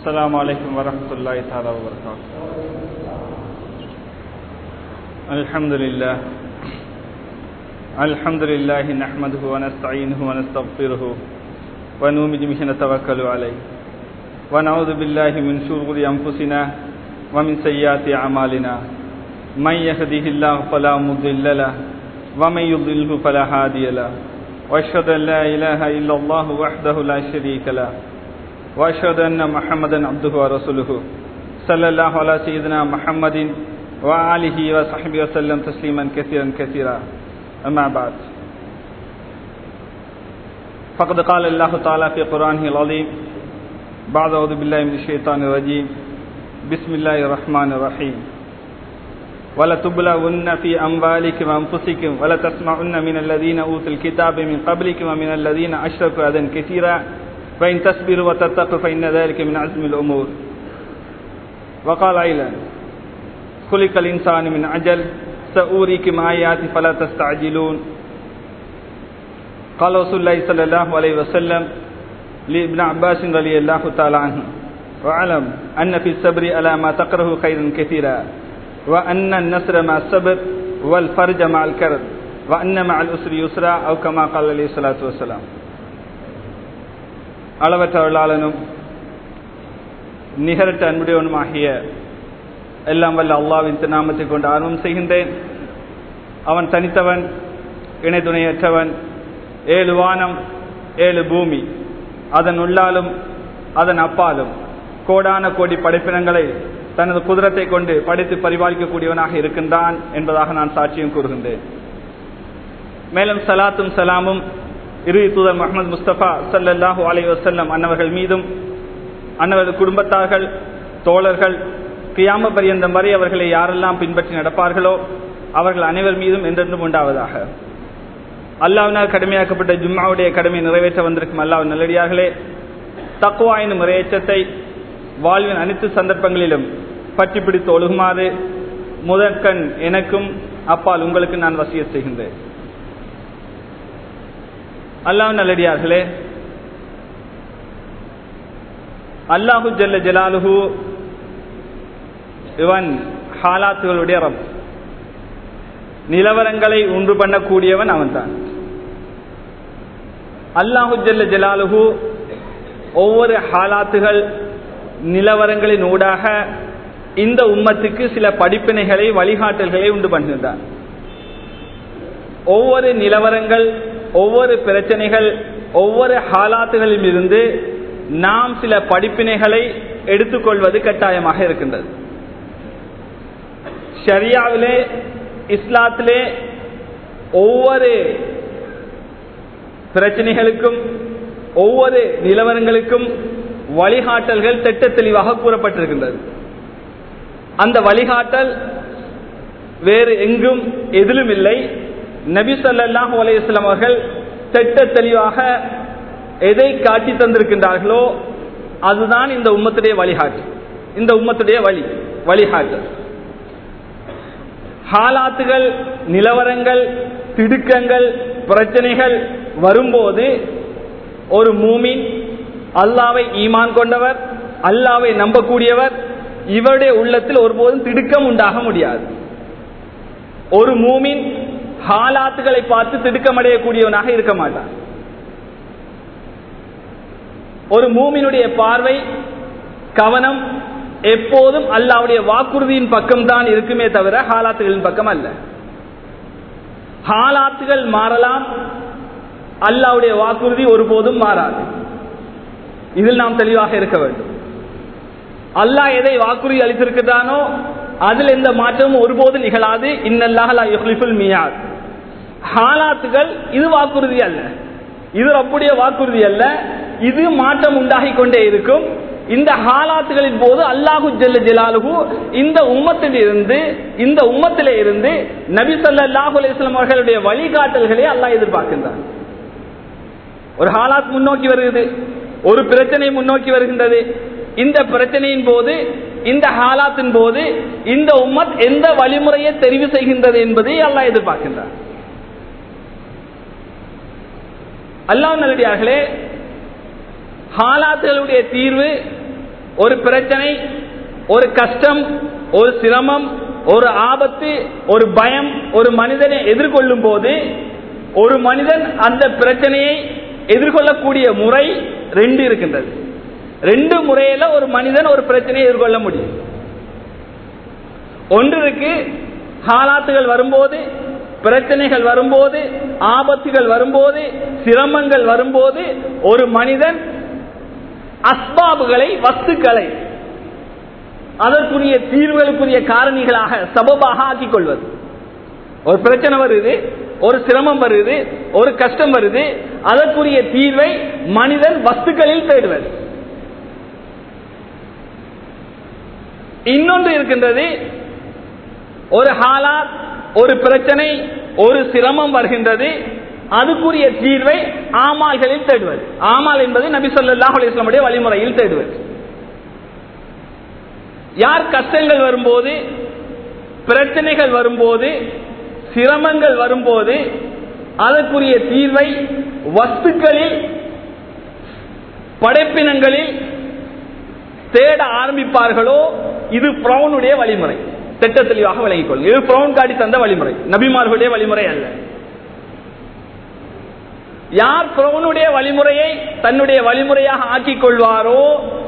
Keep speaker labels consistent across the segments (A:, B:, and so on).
A: السلام عليكم ورحمة الله تعالى وبركاته الحمد لله الحمد لله نحمده ونستعينه ونستغفره ونؤمن به نتوكل عليه ونعوذ بالله من شرور أنفسنا ومن سيئات أعمالنا من يهده الله فلا مضل له ومن يضلله فلا هادي له واشهد ان لا اله الا الله وحده لا شريك له واشهد ان محمدا عبده ورسوله صلى الله على سيدنا محمد وآله وصحبه وسلم تسليما كثيرا كثيرا أما بعد فقد قال الله تعالى في قرآنه العظيم بعد أعوذ بالله من الشيطان الرجيم بسم الله الرحمن الرحيم ولتبلغن في أموالكم وأنفسكم ولتسمعن من الذين أوتوا الكتاب من قبلكم ومن الذين أشركوا أذى كثيرا فإن تصبروا وتتقوا فإن ذلك من عزم الأمور وقال أيضا خلق الإنسان من عجل سأوريكم آياتي فلا تستعجلون قال رسول الله صلى الله عليه وسلم لابن عباس رضي الله تعالى عنه وعلم أن في الصبر على ما تقره خيرا كثيرا وأن النصر مع الصبر والفرج مع الكرب وأن مع الأسر يسرا أو كما قال عليه الصلاة والسلام அளவற்ற அருளாளனும் நிகரற்ற அன்புடையவனுமாகிய எல்லாம் வல்ல அல்லாவின் திருநாமத்தை கொண்டு ஆர்வம் செய்கின்றேன் அவன் தனித்தவன் இணை துணையற்றவன் ஏழு வானம் ஏழு பூமி அதன் உள்ளாலும் அதன் அப்பாலும் கோடான கோடி படைப்பினங்களை தனது குதிரத்தை கொண்டு படித்து பரிபாலிக்கக்கூடியவனாக இருக்கின்றான் என்பதாக நான் சாட்சியம் கூறுகின்றேன் மேலும் சலாத்தும் சலாமும் இரு தூதர் முகமது முஸ்தபா சல்லாஹூ அலி வசல்லம் அன்னவர்கள் மீதும் அன்னவரது குடும்பத்தார்கள் தோழர்கள் கியாம பரியந்தம் வரை அவர்களை யாரெல்லாம் பின்பற்றி நடப்பார்களோ அவர்கள் அனைவர் மீதும் என்றென்றும் உண்டாவதாக அல்லாவினால் கடமையாக்கப்பட்ட ஜும்மாவுடைய கடமை நிறைவேற்ற வந்திருக்கும் அல்லாவின் நல்லடியார்களே தக்குவா என்னும் இறையச்சத்தை வாழ்வின் அனைத்து சந்தர்ப்பங்களிலும் பற்றி பிடித்து ஒழுகுமாறு முதற்கண் எனக்கும் அப்பால் உங்களுக்கு நான் வசிய செய்கின்றேன் அல்லாஹ் நல்லடியார்களே அல்லாஹு ஜல்ல ஜலாலுஹு இவன் ஹாலாத்துகளுடைய ரப் நிலவரங்களை உண்டு பண்ணக்கூடியவன் அவன்தான் அல்லாஹு ஜல்ல ஜலாலுஹு ஒவ்வொரு ஹாலாத்துகள் நிலவரங்களின் ஊடாக இந்த உம்மத்துக்கு சில படிப்பினைகளை வழிகாட்டல்களை உண்டு பண்ணுகின்றார் ஒவ்வொரு நிலவரங்கள் ஒவ்வொரு பிரச்சனைகள் ஒவ்வொரு ஹாலாத்துகளில் இருந்து நாம் சில படிப்பினைகளை எடுத்துக்கொள்வது கட்டாயமாக இருக்கின்றது ஷரியாவிலே இஸ்லாத்திலே ஒவ்வொரு பிரச்சனைகளுக்கும் ஒவ்வொரு நிலவரங்களுக்கும் வழிகாட்டல்கள் திட்ட தெளிவாக கூறப்பட்டிருக்கின்றது அந்த வழிகாட்டல் வேறு எங்கும் எதிலும் இல்லை நபி சொல்லாஹு அலையம் அவர்கள் திட்ட தெளிவாக எதை காட்டி தந்திருக்கின்றார்களோ அதுதான் இந்த உம்மத்துடைய வழிகாட்டு இந்த உம்மத்துடைய வழி வழிகாட்டு ஹாலாத்துகள் நிலவரங்கள் திடுக்கங்கள் பிரச்சனைகள் வரும்போது ஒரு மூமின் அல்லாவை ஈமான் கொண்டவர் அல்லாவை நம்பக்கூடியவர் இவருடைய உள்ளத்தில் ஒருபோதும் திடுக்கம் உண்டாக முடியாது ஒரு மூமின் ஹாலாத்துகளை பார்த்து திடுக்கமடையக்கூடியவனாக இருக்க மாட்டான் ஒரு மூமினுடைய பார்வை கவனம் எப்போதும் அல்லாவுடைய வாக்குறுதியின் பக்கம் தான் இருக்குமே தவிர ஹாலாத்துகளின் பக்கம் அல்ல ஹாலாத்துகள் மாறலாம் அல்லாவுடைய வாக்குறுதி ஒருபோதும் மாறாது இதில் நாம் தெளிவாக இருக்க வேண்டும் அல்லாஹ் எதை வாக்குறுதி அளித்திருக்கிறானோ அதில் எந்த மாற்றமும் ஒருபோதும் நிகழாது இன்னல்லாஹுல் மியாத் ஹாலாத்துகள் இது வாக்குறுதி அல்ல இது அப்படிய வாக்குறுதி அல்ல இது மாற்றம் உண்டாகி கொண்டே இருக்கும் இந்த ஹாலாத்துகளின் போது அல்லாஹு ஜல்ல ஜலாலுகு இந்த உம்மத்தில் இருந்து இந்த உம்மத்திலே இருந்து நபி சல்லாஹூ அலிஸ்லாம் அவர்களுடைய வழிகாட்டல்களை அல்லாஹ் எதிர்பார்க்கின்றார் ஒரு ஹாலாத் முன்னோக்கி வருகிறது ஒரு பிரச்சனை முன்னோக்கி வருகின்றது இந்த பிரச்சனையின் போது இந்த ஹாலாத்தின் போது இந்த உம்மத் எந்த வழிமுறையை தெரிவு செய்கின்றது என்பதை அல்லாஹ் எதிர்பார்க்கின்றார் அல்லாஹ் நல்லடியார்களே ஹாலாத்துகளுடைய தீர்வு ஒரு பிரச்சனை ஒரு கஷ்டம் ஒரு சிரமம் ஒரு ஆபத்து ஒரு பயம் ஒரு மனிதனை எதிர்கொள்ளும் போது ஒரு மனிதன் அந்த பிரச்சனையை எதிர்கொள்ளக்கூடிய முறை ரெண்டு இருக்கின்றது ரெண்டு முறையில ஒரு மனிதன் ஒரு பிரச்சனையை எதிர்கொள்ள முடியும் ஒன்றிற்கு ஹாலாத்துகள் வரும்போது பிரச்சனைகள் வரும்போது ஆபத்துகள் வரும்போது சிரமங்கள் வரும்போது ஒரு மனிதன் அஸ்பாபுகளை வஸ்துக்களை அதற்குரிய தீர்வுகளுக்குரிய காரணிகளாக சபபாக ஆக்கிக் கொள்வது ஒரு பிரச்சனை வருது ஒரு சிரமம் வருது ஒரு கஷ்டம் வருது அதற்குரிய தீர்வை மனிதன் வஸ்துக்களில் தேடுவது இன்னொன்று இருக்கின்றது ஒரு ஹாலாத் ஒரு பிரச்சனை ஒரு சிரமம் வருகின்றது அதுக்குரிய தீர்வை ஆமால்களில் தேடுவது ஆமால் என்பது நபி சொல்லாஹ் அலிஸ்லாமுடைய வழிமுறையில் தேடுவது யார் கஷ்டங்கள் வரும்போது பிரச்சனைகள் வரும்போது சிரமங்கள் வரும்போது அதற்குரிய தீர்வை வஸ்துக்களில் படைப்பினங்களில் தேட ஆரம்பிப்பார்களோ இது பிரவுனுடைய வழிமுறை திட்ட தெளிவாக விளங்கிக் கொள்ளும் இது பிரவுன் காட்டி தந்த வழிமுறை நபிமார்களுடைய வழிமுறை அல்ல யார் பிரவுனுடைய வழிமுறையை தன்னுடைய வழிமுறையாக ஆக்கிக் கொள்வாரோ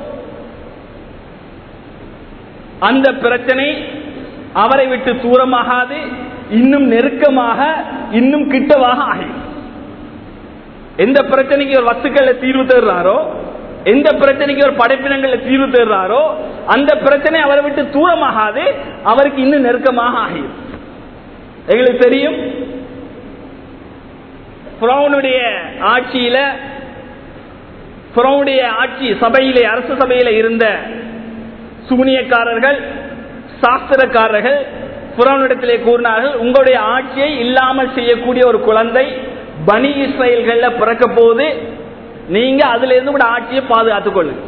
A: அந்த பிரச்சனை அவரை விட்டு தூரமாகாது இன்னும் நெருக்கமாக இன்னும் கிட்டவாக ஆகும் எந்த பிரச்சனைக்கு ஒரு வஸ்துக்கள்ல தீர்வு தேடுறாரோ எந்த பிரச்சனைக்கு ஒரு படைப்பினங்கள்ல தீர்வு தேடுறாரோ அந்த பிரச்சனை அவரை விட்டு தூரமாகாது அவருக்கு இன்னும் நெருக்கமாக ஆகும் எங்களுக்கு தெரியும் புறவனுடைய ஆட்சியில புறவனுடைய ஆட்சி சபையிலே அரசு சபையில இருந்த சூனியக்காரர்கள் சாஸ்திரக்காரர்கள் புறவனிடத்திலே கூறினார்கள் உங்களுடைய ஆட்சியை இல்லாமல் செய்யக்கூடிய ஒரு குழந்தை பனி இஸ்ரேல்கள்ல பிறக்க போது நீங்க அதுல இருந்து கூட ஆட்சியை பாதுகாத்துக் கொள்ளுங்க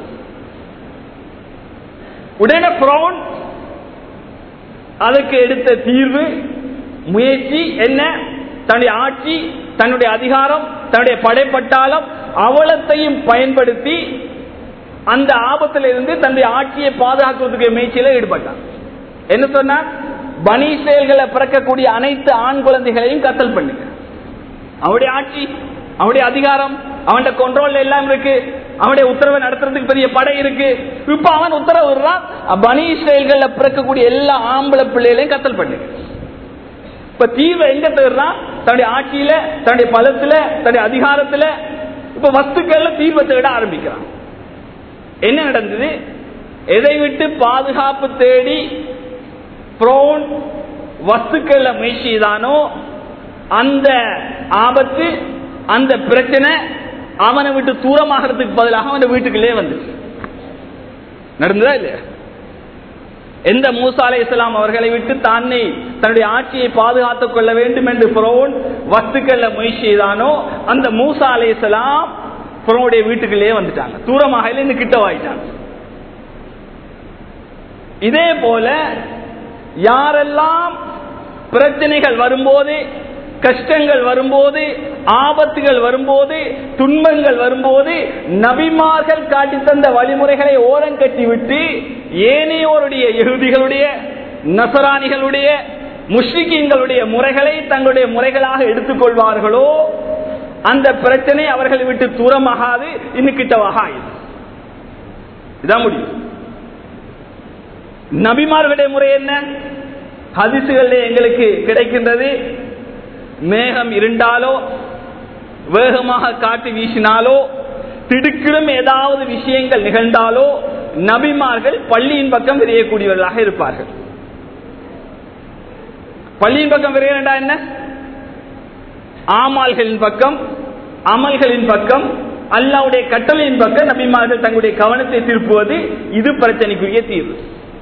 A: உடனே புறவன் அதுக்கு எடுத்த தீர்வு முயற்சி என்ன தன்னுடைய ஆட்சி தன்னுடைய அதிகாரம் தன்னுடைய படைப்பட்டாலும் அவலத்தையும் பயன்படுத்தி அந்த ஆபத்தில் இருந்து தன்னுடைய ஆட்சியை பாதுகாக்கிறதுக்கு முயற்சியில ஈடுபட்டான் என்ன சொன்னா பனி செயல்களை பிறக்கக்கூடிய அனைத்து ஆண் குழந்தைகளையும் கத்தல் பண்ணுங்க அவருடைய ஆட்சி அவருடைய அதிகாரம் அவனுடைய கண்ட்ரோல் எல்லாம் இருக்கு அவனுடைய உத்தரவை நடத்துறதுக்கு பெரிய படை இருக்கு இப்ப அவன் உத்தரவுறான் பனி செயல்கள்ல பிறக்கக்கூடிய எல்லா ஆம்பளை பிள்ளைகளையும் கத்தல் பண்ணுங்க இப்ப தீர்வை எங்க தேடுறான் தன்னுடைய ஆட்சியில தன்னுடைய பலத்துல தன்னுடைய அதிகாரத்துல இப்ப வஸ்துக்கள்ல தீர்வை தேட ஆரம்பிக்கிறான் என்ன நடந்தது எதை விட்டு பாதுகாப்பு தேடி புரோன் வஸ்துக்கள்ல முயற்சிதானோ அந்த ஆபத்து அந்த பிரச்சனை அவனை விட்டு தூரமாகிறதுக்கு பதிலாக அவன் வீட்டுக்குள்ளே வந்துச்சு நடந்ததா இல்லையா எந்த மூசா அலை இஸ்லாம் அவர்களை விட்டு தானே தன்னுடைய ஆட்சியை பாதுகாத்துக் கொள்ள வேண்டும் என்று புரோன் வஸ்துக்கள்ல முயற்சி செய்தானோ அந்த மூசா அலை இஸ்லாம் புறவுடைய வீட்டுக்குள்ளே வந்துட்டாங்க தூரமாக இருந்து கிட்ட வாயிட்டாங்க இதே போல யாரெல்லாம் பிரச்சனைகள் வரும்போது கஷ்டங்கள் வரும்போது ஆபத்துகள் வரும்போது துன்பங்கள் வரும்போது நபிமார்கள் காட்டி தந்த வழிமுறைகளை ஓரம் கட்டிவிட்டு ஏனையோருடைய எகுதிகளுடைய நசராணிகளுடைய முஷ்ரிக்கீங்களுடைய முறைகளை தங்களுடைய முறைகளாக எடுத்துக்கொள்வார்களோ அந்த பிரச்சனை அவர்களை விட்டு தூரமாகாது இன்னும் கிட்டவாக ஆயிடும் இதான் முடியும் நபிமார்களுடைய முறை என்ன ஹதிசுகள் எங்களுக்கு கிடைக்கின்றது மேகம் இருண்டாலோ வேகமாக காட்டு வீசினாலோ திடுக்கிடும் ஏதாவது விஷயங்கள் நிகழ்ந்தாலோ நபிமார்கள் பள்ளியின் பக்கம் விரையக்கூடியவர்களாக இருப்பார்கள் பள்ளியின் பக்கம் விரையண்டா என்ன ஆமால்களின் பக்கம் அமல்களின் பக்கம் அல்லாவுடைய கட்டளையின் பக்கம் நபிமார்கள் தங்களுடைய கவனத்தை திருப்புவது இது பிரச்சனைக்குரிய தீர்வு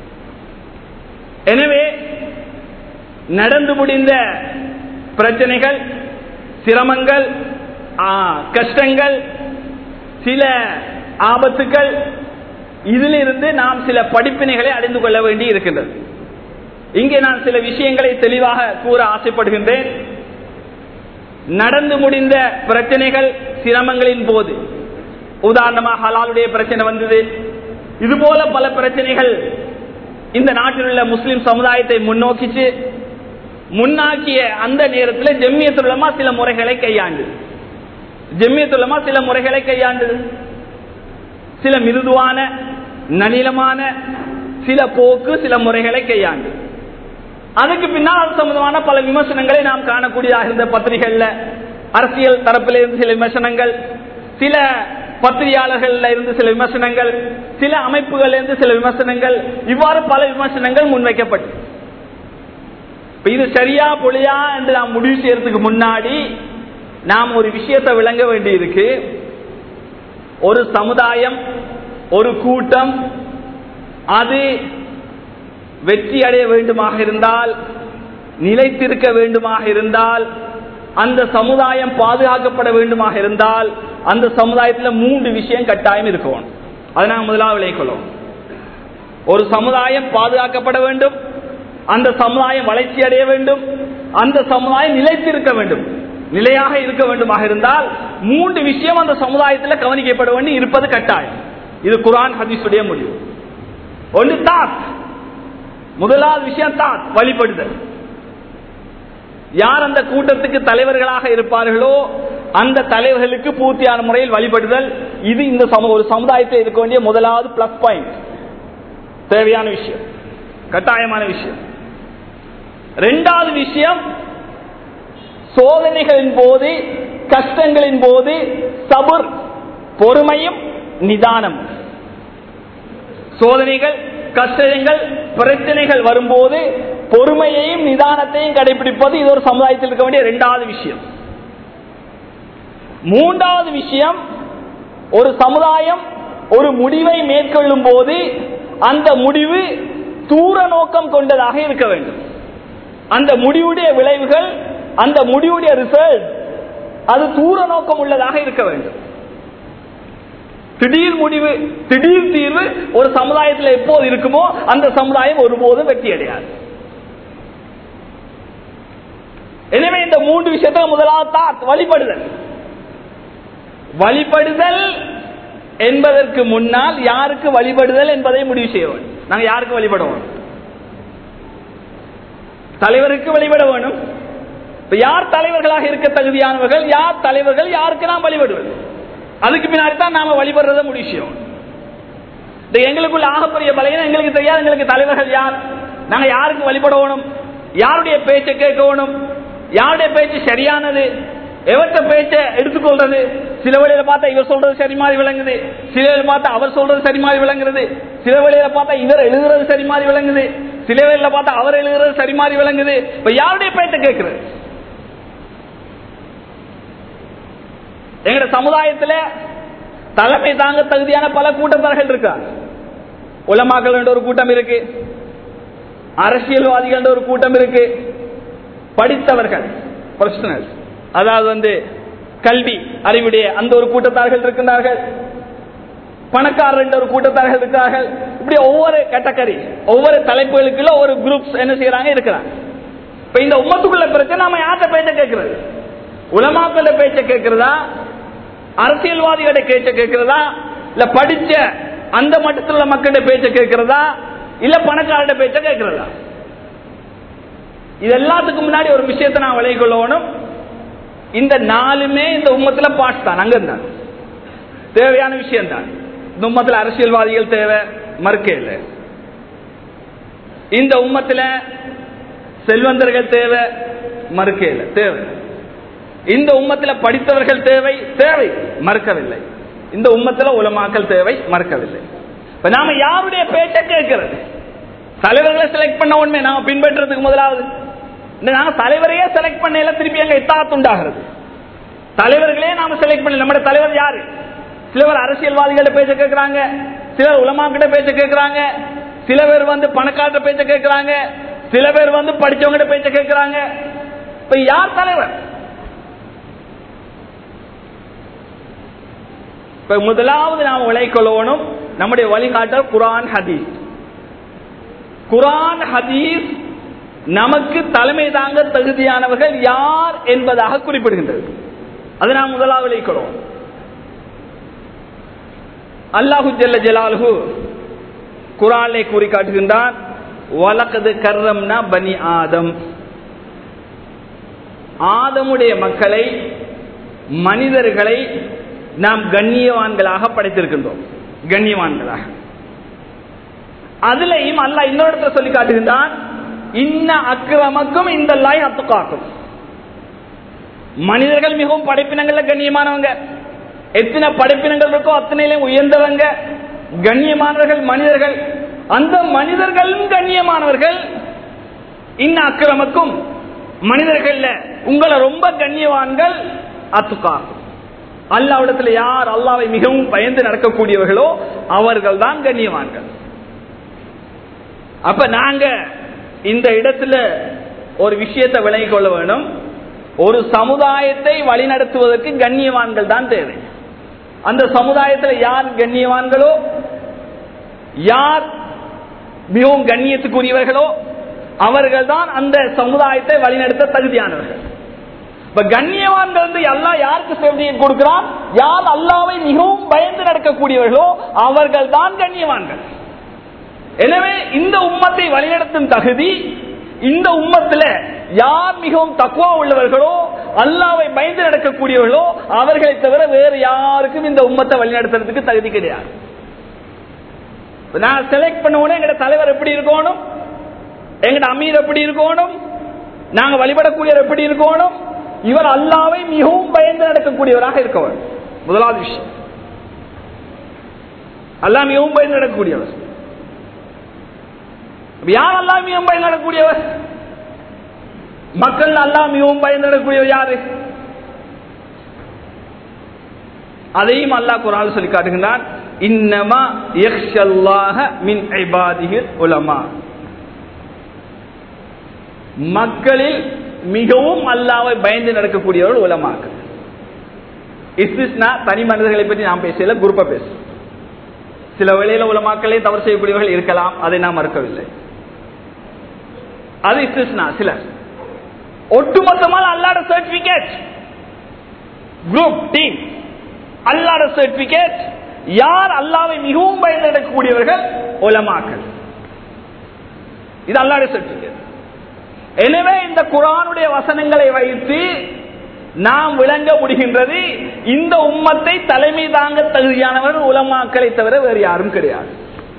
A: எனவே நடந்து முடிந்த பிரச்சனைகள் சிரமங்கள் கஷ்டங்கள் சில ஆபத்துக்கள் இதிலிருந்து நாம் சில படிப்பினைகளை அறிந்து கொள்ள வேண்டி இருக்கின்றது இங்கே நான் சில விஷயங்களை தெளிவாக கூற ஆசைப்படுகின்றேன் நடந்து முடிந்த பிரச்சனைகள் சிரமங்களின் போது உதாரணமாக ஹலாலுடைய பிரச்சனை வந்தது இது போல பல பிரச்சனைகள் இந்த நாட்டில் உள்ள முஸ்லிம் சமுதாயத்தை முன்னோக்கிச்சு முன்னாக்கிய அந்த நேரத்தில் ஜெம்மியத்துலமா சில முறைகளை கையாண்டு ஜெம்மியத்துலமா சில முறைகளை கையாண்டு சில மிருதுவான நளினமான சில போக்கு சில முறைகளை கையாண்டு அதுக்கு பின்னால் அது சம்பந்தமான பல விமர்சனங்களை நாம் காணக்கூடியதாக இருந்த பத்திரிகைகள்ல அரசியல் தரப்பில் இருந்து சில விமர்சனங்கள் சில பத்திரிகையாளர்கள் இருந்து சில விமர்சனங்கள் சில அமைப்புகள் இருந்து சில விமர்சனங்கள் இவ்வாறு பல விமர்சனங்கள் முன்வைக்கப்பட்டு இது சரியா பொழியா என்று நாம் முடிவு செய்யறதுக்கு முன்னாடி நாம் ஒரு விஷயத்தை விளங்க வேண்டி இருக்கு ஒரு சமுதாயம் ஒரு கூட்டம் அது வெற்றி அடைய வேண்டுமாக இருந்தால் நிலைத்திருக்க வேண்டுமாக இருந்தால் அந்த சமுதாயம் பாதுகாக்கப்பட வேண்டுமாக இருந்தால் அந்த சமுதாயத்தில் மூன்று விஷயம் கட்டாயம் இருக்கணும் அதை நாங்கள் முதலாவது விளைக்கொள்ளும் ஒரு சமுதாயம் பாதுகாக்கப்பட வேண்டும் அந்த சமுதாயம் வளர்ச்சி அடைய வேண்டும் அந்த சமுதாயம் நிலைத்திருக்க வேண்டும் நிலையாக இருக்க வேண்டுமாக இருந்தால் மூன்று விஷயம் அந்த சமுதாயத்தில் கவனிக்கப்பட வேண்டும் இருப்பது கட்டாயம் இது குரான் ஹதீஸுடைய முடிவு ஒன்று தாத் முதலாவது விஷயம் தாத் வழிபடுதல் யார் அந்த கூட்டத்துக்கு தலைவர்களாக இருப்பார்களோ அந்த தலைவர்களுக்கு பூர்த்தியான முறையில் வழிபடுதல் இது இந்த ஒரு சமுதாயத்தில் இருக்க வேண்டிய முதலாவது பிளஸ் பாயிண்ட் தேவையான விஷயம் கட்டாயமான விஷயம் இரண்டாவது விஷயம் சோதனைகளின் போது கஷ்டங்களின் போது சபுர் பொறுமையும் நிதானம் சோதனைகள் கஷ்டங்கள் பிரச்சனைகள் வரும்போது பொறுமையையும் நிதானத்தையும் கடைபிடிப்பது இது ஒரு சமுதாயத்தில் இருக்க வேண்டிய இரண்டாவது விஷயம் மூன்றாவது விஷயம் ஒரு சமுதாயம் ஒரு முடிவை மேற்கொள்ளும் போது அந்த முடிவு தூர நோக்கம் கொண்டதாக இருக்க வேண்டும் அந்த முடிவுடைய விளைவுகள் அந்த முடிவுடைய ரிசல்ட் அது தூர நோக்கம் உள்ளதாக இருக்க வேண்டும் திடீர் முடிவு திடீர் தீர்வு ஒரு சமுதாயத்தில் எப்போது இருக்குமோ அந்த சமுதாயம் ஒருபோதும் வெற்றி அடையாது எனவே இந்த மூன்று விஷயத்தில் முதலாவது தாத் வழிபடுதல் வழிபடுதல் என்பதற்கு முன்னால் யாருக்கு வழிபடுதல் என்பதை முடிவு செய்ய வேண்டும் நாங்க யாருக்கு வழிபடுவோம் தலைவருக்கு வழிபட வேணும் யார் தலைவர்களாக இருக்க தகுதியானவர்கள் யார் தலைவர்கள் யாருக்கு நாம் வழிபடுவது அதுக்கு பின்னாடி தான் நாம வழிபடுறத முடிவு செய்யும் எங்களுக்குள்ள ஆகப்பெரிய பலையன் எங்களுக்கு தெரியாது எங்களுக்கு தலைவர்கள் யார் நாங்க யாருக்கு வழிபடணும் யாருடைய பேச்சை கேட்கணும் யாருடைய பேச்சு சரியானது எவற்ற பேச்சை எடுத்துக்கொள்றது சில வழியில பார்த்தா இவர் சொல்றது சரி மாதிரி விளங்குது சில வழியில பார்த்தா அவர் சொல்றது சரி மாதிரி விளங்குறது சில வழியில பார்த்தா இவர் எழுதுறது சரி மாதிரி விளங்குது சில வழியில பார்த்தா அவர் எழுதுறது சரி மாதிரி விளங்குது இப்ப யாருடைய பேச்சை கேட்கிறது எங்க சமுதாயத்துல தலைமை தாங்க தகுதியான பல கூட்டத்தார்கள் இருக்கா உலமாக்கள் ஒரு கூட்டம் இருக்கு அரசியல்வாதிகள் ஒரு கூட்டம் இருக்கு படித்தவர்கள் ப்ரொஃபஷனல்ஸ் அதாவது வந்து கல்வி அறிவுடைய அந்த ஒரு கூட்டத்தார்கள் இருக்கின்றார்கள் பணக்காரர் என்ற ஒரு கூட்டத்தார்கள் இருக்கிறார்கள் இப்படி ஒவ்வொரு கேட்டகரி ஒவ்வொரு தலைப்புகளுக்குள்ள ஒரு குரூப்ஸ் என்ன செய்யறாங்க இருக்கிறாங்க இப்ப இந்த உம்மத்துக்குள்ள பிரச்சனை நாம யார்கிட்ட பேச்ச கேட்கறது உலமாக்கள பேச்ச கேட்கிறதா அரசியல்வாதிகளோட பேச்ச கேட்கிறதா இல்ல படிச்ச அந்த மட்டத்தில் உள்ள மக்களுடைய பேச்ச கேட்கிறதா இல்ல பணக்காரோட பேச்ச கேட்கிறதா இது எல்லாத்துக்கும் முன்னாடி ஒரு விஷயத்தை நான் விலை கொள்ளணும் இந்த நாலுமே இந்த உம்மத்துல பாட்டு தான் அங்க இருந்தான் தேவையான விஷயம் தான் இந்த உம்மத்துல அரசியல்வாதிகள் தேவை மறுக்க இல்லை இந்த உம்மத்துல செல்வந்தர்கள் தேவை மறுக்க இல்லை தேவை இந்த உம்மத்துல படித்தவர்கள் தேவை தேவை மறுக்கவில்லை இந்த உம்மத்துல உலமாக்கல் தேவை மறுக்கவில்லை இப்ப நாம யாருடைய பேச்சை கேட்கிறது தலைவர்களை செலக்ட் பண்ண உண்மை நாம பின்பற்றதுக்கு முதலாவது நாங்க தலைவரையே செலக்ட் பண்ணல திருப்பி அங்க எத்தாத்து உண்டாகிறது தலைவர்களே நாம செலக்ட் பண்ணல நம்ம தலைவர் யாரு சிலவர் அரசியல்வாதிகள பேச்ச கேட்கிறாங்க சிலர் உலமாக்கிட்ட பேச்ச கேட்கிறாங்க சில பேர் வந்து பணக்காரட்ட பேச்ச கேட்கிறாங்க சில பேர் வந்து படிச்சவங்கிட்ட பேச்ச கேட்கிறாங்க இப்ப யார் தலைவர் இப்ப முதலாவது நாம் விளைக்கொள்ளணும் நம்முடைய வழிகாட்டல் குரான் ஹதீஸ் குரான் ஹதீஸ் நமக்கு தலைமை தாங்க தகுதியானவர்கள் யார் என்பதாக குறிப்பிடுகின்றது அது நாம் முதலாவது விளைக்கிறோம் அல்லாஹு ஜல்ல ஜலாலுஹு குரானை கூறி காட்டுகின்றான் வழக்கது கர்ரம்னா பனி ஆதம் ஆதமுடைய மக்களை மனிதர்களை நாம் கண்ணியவான்களாக படைத்திருக்கின்றோம் கண்ணியவான்களாக அதுலயும் அல்ல இன்னொரு இடத்துல சொல்லி காட்டுகின்றான் இன்ன அக்கிரமக்கும் இந்த லாய் அத்துக்காக்கும் மனிதர்கள் மிகவும் படைப்பினங்கள்ல கண்ணியமானவங்க எத்தனை படைப்பினங்கள் இருக்கோ அத்தனையிலும் உயர்ந்தவங்க கண்ணியமானவர்கள் மனிதர்கள் அந்த மனிதர்களும் கண்ணியமானவர்கள் இன்ன அக்கிரமக்கும் மனிதர்கள்ல உங்களை ரொம்ப கண்ணியவான்கள் அத்துக்காக்கும் அல்லாவிடத்துல யார் அல்லாவை மிகவும் பயந்து நடக்கக்கூடியவர்களோ அவர்கள் தான் கண்ணியவான்கள் அப்ப நாங்க இந்த இடத்துல ஒரு விஷயத்தை விளங்கிக் கொள்ள வேணும் ஒரு சமுதாயத்தை வழிநடத்துவதற்கு கண்ணியவான்கள் தான் தேவை அந்த சமுதாயத்தில் யார் கண்ணியவான்களோ யார் மிகவும் கண்ணியத்துக்குரியவர்களோ அவர்கள் தான் அந்த சமுதாயத்தை வழிநடத்த தகுதியானவர்கள் இப்ப கண்ணியவான்கள் வந்து அல்லா யாருக்கு சேவையை கொடுக்கிறான் யார் அல்லாவை மிகவும் பயந்து நடக்கக்கூடியவர்களோ அவர்கள் தான் கண்ணியவான்கள் எனவே இந்த உம்மத்தை வழிநடத்தும் தகுதி இந்த உம்மத்துல யார் மிகவும் தக்குவா உள்ளவர்களோ அல்லாவை பயந்து நடக்கக்கூடியவர்களோ அவர்களை தவிர வேறு யாருக்கும் இந்த உம்மத்தை வழிநடத்துறதுக்கு தகுதி கிடையாது நான் செலக்ட் பண்ண உடனே எங்கட தலைவர் எப்படி இருக்கணும் எங்கட அமீர் எப்படி இருக்கணும் நாங்க வழிபடக்கூடியவர் எப்படி இருக்கணும் இவர் அல்லாவை மிகவும் பயந்து நடக்கக்கூடியவராக இருக்கவர் முதலாவது விஷயம் அல்லா மிகவும் பயந்து நடக்கக்கூடியவர் யார் அல்லா மிகவும் பயந்து நடக்கக்கூடியவர் மக்கள் அல்லா மிகவும் பயந்து நடக்கக்கூடியவர் யாரு அதையும் அல்லாஹ் குரான் சொல்லி காட்டுகின்றான் இன்னமா யக்ஷல்லாஹ மின் ஐபாதிஹில் உலமா மக்களில் மிகவும் அல்லாவை பயந்து நடக்கக்கூடியவர்கள் உலமாக்கள் இஸ்னா தனி மனிதர்களை பற்றி நாம் பேசல குரூப்பா பேசும் சில வேளையில உலமாக்களே தவறு செய்யக்கூடியவர்கள் இருக்கலாம் அதை நாம் மறுக்கவில்லை அது இஸ்னா சிலர் ஒட்டுமொத்தமாக அல்லாட சர்டிபிகேட் குரூப் டீம் அல்லாட சர்டிபிகேட் யார் அல்லாவை மிகவும் பயந்து நடக்கக்கூடியவர்கள் உலமாக்கள் இது அல்லாட சர்டிபிகேட் எனவே இந்த குரானுடைய வசனங்களை வைத்து நாம் விளங்க முடிகின்றது இந்த உம்மத்தை தலைமை தாங்க தகுதியானவர் உலமாக்களை தவிர வேறு யாரும் கிடையாது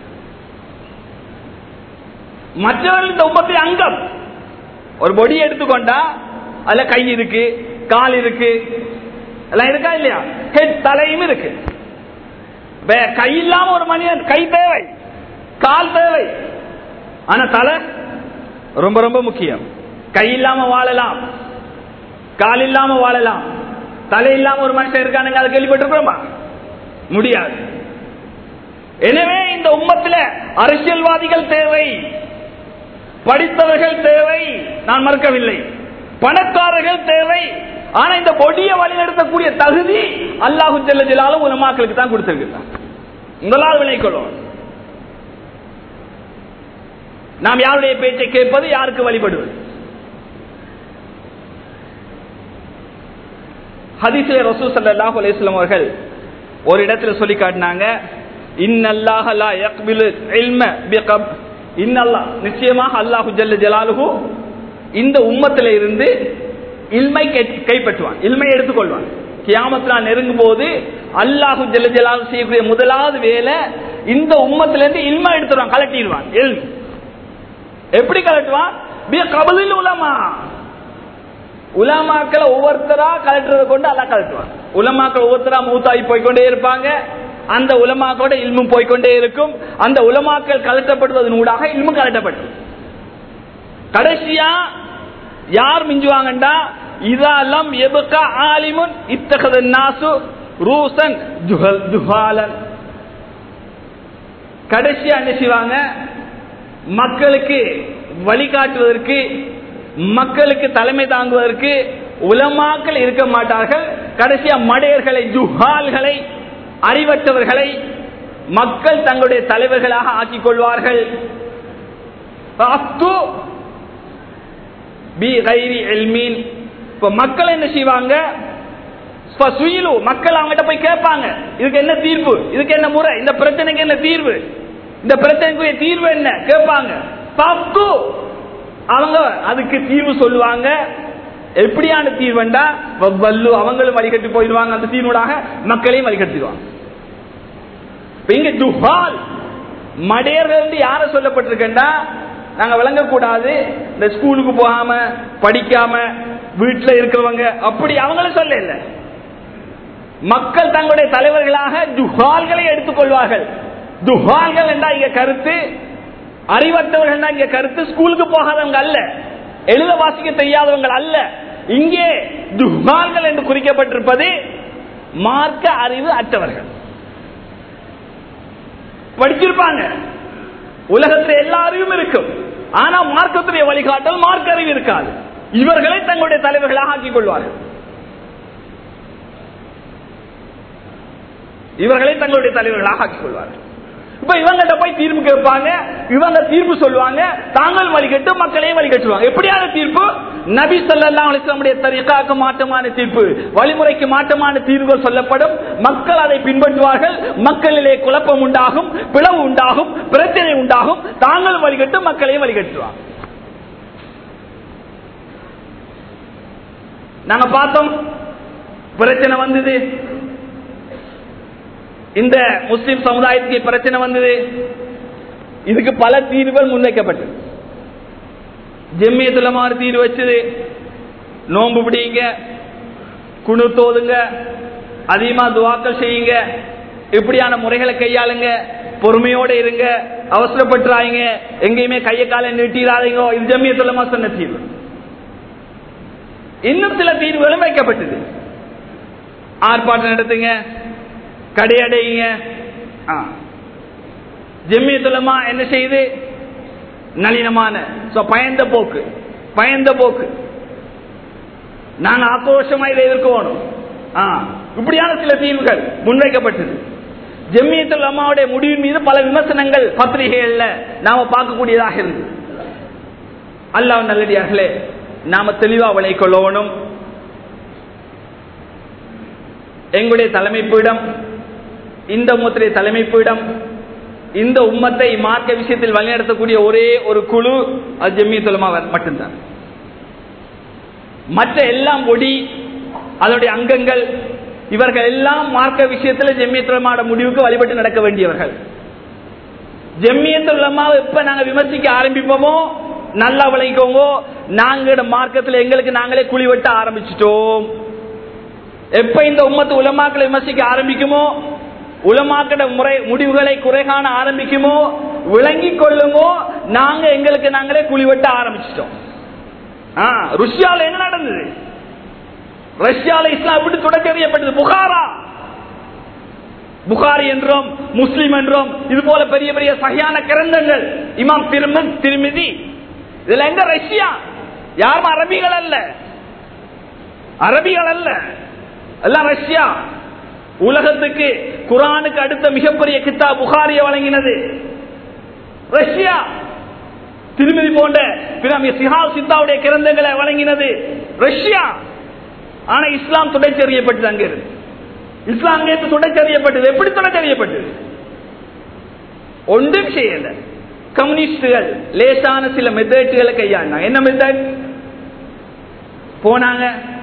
A: மற்றவர்கள் இந்த உம்மத்தை அங்கம் ஒரு பொடி எடுத்துக்கொண்டா அதுல கை இருக்கு கால் இருக்கு எல்லாம் இருக்கா இல்லையா ஹெட் தலையும் இருக்கு கை இல்லாம ஒரு மனிதன் கை தேவை கால் தேவை ஆனா தலை ரொம்ப ரொம்ப முக்கியம் கை இல்லாம வாழலாம் கால் இல்லாம வாழலாம் தலை இல்லாம ஒரு மனுஷன் இருக்கானுங்க அதை கேள்விப்பட்டிருக்கிறோமா முடியாது எனவே இந்த உம்மத்தில் அரசியல்வாதிகள் தேவை படித்தவர்கள் தேவை நான் மறுக்கவில்லை பணக்காரர்கள் தேவை ஆனா இந்த பொடிய வழிநடத்தக்கூடிய தகுதி அல்லாஹு ஜல்ல ஜலாலும் உலமாக்களுக்கு தான் கொடுத்திருக்கிறார் முதலாவது விளைக்கொள்ளும் நாம் யாருடைய பேச்சை கேட்பது யாருக்கு வழிபடுவது ஹதீஸ்ல ரசூ சல்லாஹ் அலையம் அவர்கள் ஒரு இடத்துல சொல்லி காட்டினாங்க இன்னல்லாஹலா யக்பிலு இல்ம பிகப் இன்னல்லா நிச்சயமாக அல்லாஹு ஜல்ல ஜலாலுஹு இந்த உம்மத்தில இருந்து இல்மை கைப்பற்றுவான் இல்மை எடுத்துக்கொள்வான் கியாமத்தில் நெருங்கும் போது அல்லாஹு ஜல்ல ஜலாலு செய்யக்கூடிய முதலாவது வேலை இந்த உம்மத்தில இருந்து இல்மை எடுத்துருவான் கலட்டிடுவான் எல் எப்படி கலட்டுவான் கபலில் உலமா உலமாக்களை ஒவ்வொருத்தரா கலட்டுறதை கொண்டு அல்லா கலட்டுவான் உலமாக்கள் ஒவ்வொருத்தரா மூத்தாகி போய்கொண்டே இருப்பாங்க அந்த உலமாக்களோட இல்மும் போய்கொண்டே இருக்கும் அந்த உலமாக்கள் கலட்டப்படுவதன் ஊடாக இல்மும் கலட்டப்பட்டு கடைசியா யார் மிஞ்சுவாங்கண்டா இதெல்லாம் எபுக்க ஆலிமுன் இத்தகத நாசு ரூசன் ஜுஹல் ஜுஹாலன் கடைசியா என்ன செய்வாங்க மக்களுக்கு வழிகாட்டுவதற்கு மக்களுக்கு தலைமை தாங்குவதற்கு உலமாக்கள் இருக்க மாட்டார்கள் கடைசியா மடையர்களை ஜுஹால்களை அறிவற்றவர்களை மக்கள் தங்களுடைய தலைவர்களாக ஆக்கிக் கொள்வார்கள் மக்கள் என்ன செய்வாங்க மக்கள் அவங்ககிட்ட போய் கேட்பாங்க இதுக்கு என்ன தீர்ப்பு இதுக்கு என்ன முறை இந்த பிரச்சனைக்கு என்ன தீர்வு இந்த பிரச்சனைக்குரிய தீர்வு என்ன கேட்பாங்க தப்பு அவங்க அதுக்கு தீர்வு சொல்லுவாங்க எப்படியான தீர்வுண்டா வல்லு அவங்களும் வழிகட்டி போயிடுவாங்க அந்த தீர்வுடாக மக்களையும் வழிகட்டிடுவாங்க இப்ப இங்க துஹால் மடையர்கள் என்று யார சொல்லப்பட்டிருக்கேன்டா நாங்க விளங்கக்கூடாது இந்த ஸ்கூலுக்கு போகாம படிக்காம வீட்டுல இருக்கிறவங்க அப்படி அவங்களும் சொல்ல இல்லை மக்கள் தங்களுடைய தலைவர்களாக துஹால்களை எடுத்துக்கொள்வார்கள் துஹால்கள் என்றா இங்க கருத்து அறிவற்றவர்கள் இங்க கருத்து ஸ்கூலுக்கு போகாதவங்க அல்ல எழுத வாசிக்க தெரியாதவங்க அல்ல இங்கே துஹால்கள் என்று குறிக்கப்பட்டிருப்பது மார்க்க அறிவு அற்றவர்கள் படிச்சிருப்பாங்க உலகத்தில் எல்லா அறிவும் இருக்கும் ஆனா மார்க்கத்துடைய வழிகாட்டல் மார்க்க அறிவு இருக்காது இவர்களை தங்களுடைய தலைவர்களாக ஆக்கிக் கொள்வார்கள் இவர்களை தங்களுடைய தலைவர்களாக ஆக்கிக் கொள்வார்கள் இப்ப இவங்கிட்ட போய் தீர்ப்பு கேட்பாங்க இவங்க தீர்ப்பு சொல்லுவாங்க தாங்கள் வழிகட்டு மக்களையும் வழிகட்டுவாங்க எப்படியான தீர்ப்பு நபி சொல்லா அலிஸ்லாமுடைய தரிகாக்கு மாற்றமான தீர்ப்பு வழிமுறைக்கு மாற்றமான தீர்வுகள் சொல்லப்படும் மக்கள் அதை பின்பற்றுவார்கள் மக்களிலே குழப்பம் உண்டாகும் பிளவு உண்டாகும் பிரச்சனை உண்டாகும் தாங்கள் வழிகட்டு மக்களையும் வழிகட்டுவாங்க நாங்க பார்த்தோம் பிரச்சனை வந்தது இந்த முஸ்லிம் சமுதாயத்துக்கு பிரச்சனை வந்தது இதுக்கு பல தீர்வுகள் முன்வைக்கப்பட்டது ஜெம்மியத்துல மாதிரி தீர்வு வச்சது நோன்பு பிடிங்க குணு தோதுங்க அதிகமா துவாக்கள் செய்யுங்க இப்படியான முறைகளை கையாளுங்க பொறுமையோட இருங்க அவசரப்பட்டுறாங்க எங்கேயுமே கைய காலை நீட்டிடாதீங்க இது ஜம்மியத்துலமா சொன்ன தீர்வு இன்னும் சில தீர்வுகளும் வைக்கப்பட்டது ஆர்ப்பாட்டம் நடத்துங்க கடையடையுங்க ஜெம்மியத்துலமா என்ன செய்யுது நளினமான பயந்த போக்கு பயந்த போக்கு நாங்க ஆக்ரோஷமா இதை எதிர்க்கணும் இப்படியான சில தீர்வுகள் முன்வைக்கப்பட்டது ஜெம்மியத்துல் அம்மாவுடைய முடிவின் மீது பல விமர்சனங்கள் பத்திரிகைகள்ல நாம பார்க்கக்கூடியதாக இருக்கு அல்லாஹ் நல்லடியார்களே நாம தெளிவா விளை கொள்ளணும் எங்களுடைய தலைமைப்பீடம் இந்த உம்மத்துடைய தலைமைப்பீடம் இந்த உம்மத்தை மார்க்க விஷயத்தில் வழிநடத்தக்கூடிய ஒரே ஒரு குழு அது ஜெம்மியத்துலமா மட்டும்தான் மற்ற எல்லாம் ஒடி அதனுடைய அங்கங்கள் இவர்கள் எல்லாம் மார்க்க விஷயத்தில் ஜெம்மியத்துலமாட முடிவுக்கு வழிபட்டு நடக்க வேண்டியவர்கள் ஜெம்மியத்துலமாவை எப்ப நாங்க விமர்சிக்க ஆரம்பிப்போமோ நல்லா விளங்கிக்கோங்க நாங்க மார்க்கத்தில் எங்களுக்கு நாங்களே குழி வெட்ட ஆரம்பிச்சிட்டோம் எப்ப இந்த உம்மத்து உலமாக்களை விமர்சிக்க ஆரம்பிக்குமோ உலமாக்கிட முறை முடிவுகளை குறை காண ஆரம்பிக்குமோ விளங்கிக் கொள்ளுமோ நாங்க எங்களுக்கு நாங்களே குழி வெட்ட ஆரம்பிச்சிட்டோம் ருஷ்யால என்ன நடந்தது ரஷ்யால இஸ்லாம் எப்படி தொடக்கறியப்பட்டது புகாரா புகாரி என்றும் முஸ்லிம் என்றும் இது போல பெரிய பெரிய சகையான கிரந்தங்கள் இமாம் திருமன் திருமிதி இதுல எங்க ரஷ்யா யாரும் அரபிகள் அல்ல அரபிகள் அல்ல எல்லாம் ரஷ்யா உலகத்துக்கு குரானுக்கு அடுத்த மிகப்பெரிய கித்தா புகாரிய வழங்கினது ரஷ்யா திருமதி போன்ற சிஹா சித்தாவுடைய கிரந்தங்களை வழங்கினது ரஷ்யா ஆனா இஸ்லாம் துடைச்செறியப்பட்டது அங்க இருந்து இஸ்லாம் அங்கே துடைச்செறியப்பட்டது எப்படி துடைச்செறியப்பட்டது ஒன்றும் செய்யல கம்யூனிஸ்டுகள் லேசான சில மெத்தட்களை கையாண்டாங்க என்ன மெத்தட் போனாங்க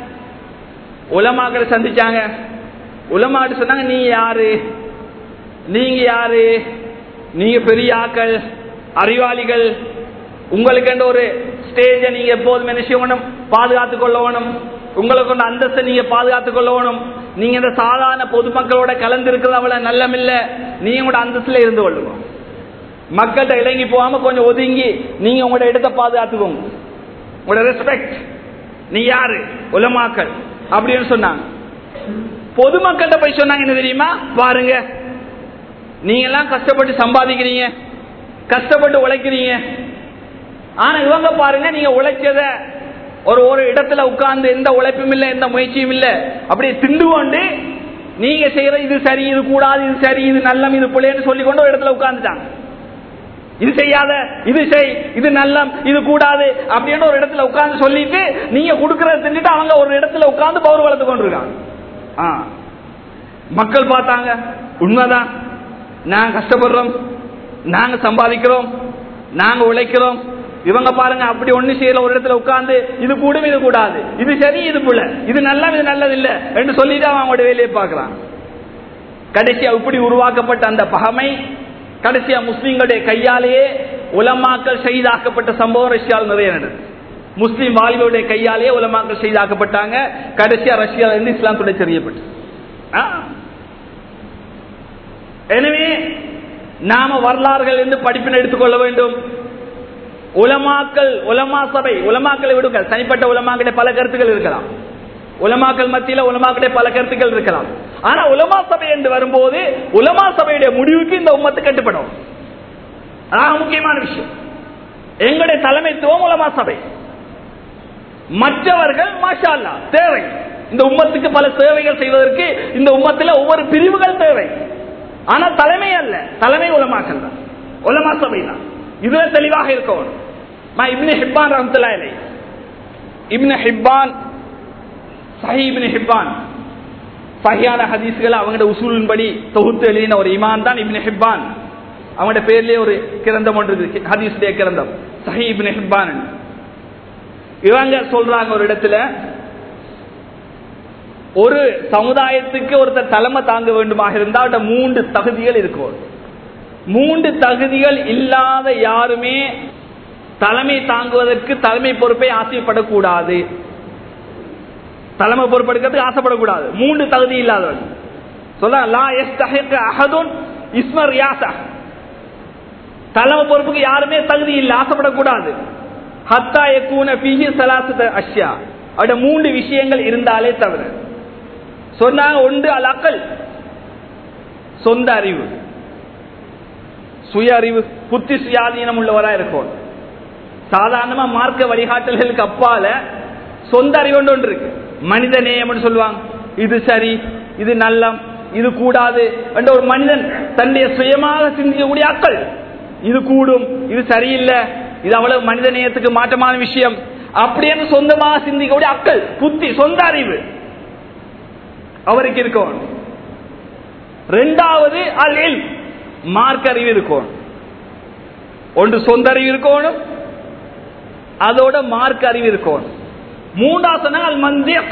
A: உலமாக்களை சந்திச்சாங்க உலமாட்டு சொன்னாங்க நீ யாரு நீங்க யாரு நீங்க பெரிய ஆக்கள் அறிவாளிகள் உங்களுக்கு ஒரு ஸ்டேஜ நீங்க எப்போதும் என்ன செய்யணும் பாதுகாத்துக் கொள்ளணும் உங்களை கொண்ட அந்தஸ்தை நீங்க பாதுகாத்துக் கொள்ளணும் நீங்க இந்த சாதாரண பொதுமக்களோட கலந்து இருக்கிறது அவ்வளவு நல்லமில்ல நீங்க உங்களோட அந்தஸ்துல இருந்து கொள்ளுங்க மக்கள்கிட்ட இறங்கி போகாம கொஞ்சம் ஒதுங்கி நீங்க உங்களோட இடத்தை பாதுகாத்துக்கோங்க உங்களோட ரெஸ்பெக்ட் நீ யாரு உலமாக்கள் அப்படின்னு சொன்னாங்க பொதுமக்கள்கிட்ட போய் சொன்னாங்க என்ன தெரியுமா பாருங்க நீங்க எல்லாம் கஷ்டப்பட்டு சம்பாதிக்கிறீங்க கஷ்டப்பட்டு உழைக்கிறீங்க ஆனா இவங்க பாருங்க நீங்க உழைச்சத ஒரு ஒரு இடத்துல உட்கார்ந்து எந்த உழைப்பும் இல்லை எந்த முயற்சியும் இல்லை அப்படியே திண்டு கொண்டு நீங்க செய்யற இது சரி இது கூடாது இது சரி இது நல்லம் இது பிள்ளைன்னு சொல்லி கொண்டு ஒரு இடத்துல உட்கார்ந்துட்டாங்க இது செய்யாத இது செய் இது நல்லம் இது கூடாது அப்படின்னு ஒரு இடத்துல உட்கார்ந்து சொல்லிட்டு நீங்க கொடுக்கறத தின்னுட்டு அவங்க ஒரு இடத்துல உட்கார்ந்து பவர் வளர்த்து கொண்டிருக்காங்க மக்கள் பார்த்தாங்க உண்மைதான் நான் கஷ்டப்படுறோம் நாங்க சம்பாதிக்கிறோம் நாங்க உழைக்கிறோம் இவங்க பாருங்க அப்படி ஒண்ணு செய்யல ஒரு இடத்துல உட்கார்ந்து இது கூடும் இது கூடாது இது சரி இது புல இது நல்ல இது நல்லது இல்ல என்று சொல்லிட்டு அவன் அவங்களோட வேலையை பார்க்கறான் கடைசியா இப்படி உருவாக்கப்பட்ட அந்த பகமை கடைசியா முஸ்லிம்களுடைய கையாலேயே உலமாக்கள் செய்தாக்கப்பட்ட சம்பவம் ரஷ்யாவில் நிறைய நடந்தது முஸ்லிம் வாலிபருடைய கையாலேயே உலமாக்கள் செய்தாக்கப்பட்டாங்க கடைசியா ரஷ்யாவில் இருந்து இஸ்லாத்துடைய தெரியப்பட்டு எனவே நாம வரலாறுகள் என்று படிப்பினை எடுத்துக்கொள்ள வேண்டும் உலமாக்கள் உலமா சபை உலமாக்களை விடுங்கள் தனிப்பட்ட உலமாக்களே பல கருத்துக்கள் இருக்கலாம் உலமாக்கள் மத்தியில உலமாக்களே பல கருத்துக்கள் இருக்கலாம் ஆனா உலமா சபை என்று வரும்போது உலமா சபையுடைய முடிவுக்கு இந்த உம்மத்து கட்டுப்படும் அதான் முக்கியமான விஷயம் எங்களுடைய தலைமைத்துவம் உலமா சபை மற்றவர்கள் மாஷா அல்லா தேவை இந்த உம்மத்துக்கு பல சேவைகள் செய்வதற்கு இந்த உம்மத்தில் ஒவ்வொரு பிரிவுகள் தேவை ஆனா தலைமை அல்ல தலைமை உலமாக்கல் தான் உலமா சபை தான் இதுல தெளிவாக இருக்கணும் நான் இப்னு ஹிப்பான் ரஹமத்துல்லா இலை இப்னு ஹிப்பான் சஹி இப்னு ஹிப்பான் சஹியான ஹதீஸ்களை அவங்களோட உசூலின்படி தொகுத்து எழுதின ஒரு இமான் தான் இப்னு ஹிப்பான் அவங்களோட பேர்லயே ஒரு கிரந்தம் ஒன்று இருக்கு ஹதீஸுடைய கிரந்தம் சஹி இப்னு ஹிப்பான் இவங்க சொல்றாங்க ஒரு இடத்துல ஒரு சமுதாயத்துக்கு ஒருத்தர் தலைமை தாங்க வேண்டுமாக இருந்தால் மூன்று தகுதிகள் இருக்கும் மூன்று தகுதிகள் இல்லாத யாருமே தலைமை தாங்குவதற்கு தலைமை பொறுப்பை ஆசைப்படக்கூடாது தலைமை பொறுப்பெடுக்கிறதுக்கு ஆசைப்படக்கூடாது மூன்று தகுதி இல்லாதவன் சொல்ல இஸ்மர் யாசா தலைமை பொறுப்புக்கு யாருமே தகுதி இல்லை ஆசைப்படக்கூடாது ஹத்தா எக்கூன பிஹி சலாசத அஷ்யா அவட மூன்று விஷயங்கள் இருந்தாலே தவிர சொன்னாங்க ஒன்று அல் அக்கல் சொந்த அறிவு சுய அறிவு புத்தி சுயாதீனம் உள்ளவரா இருக்கும் சாதாரணமா மார்க்க வழிகாட்டல்களுக்கு அப்பால சொந்த அறிவு ஒன்று இருக்கு மனித நேயம் சொல்லுவாங்க இது சரி இது நல்லம் இது கூடாது என்ற ஒரு மனிதன் தன்னுடைய சுயமாக சிந்திக்கக்கூடிய அக்கள் இது கூடும் இது சரியில்லை இது அவ்வளவு மனித நேயத்துக்கு மாற்றமான விஷயம் அப்படின்னு சொந்தமாக சிந்திக்கக்கூடிய அக்கள் புத்தி சொந்த அறிவு அவருக்கு இருக்கணும் ரெண்டாவது அல் மார்க் அறிவு இருக்கணும் ஒன்று சொந்த அறிவு இருக்கணும் அதோட மார்க் அறிவு இருக்கணும் மூன்றாவது அல் மந்தியக்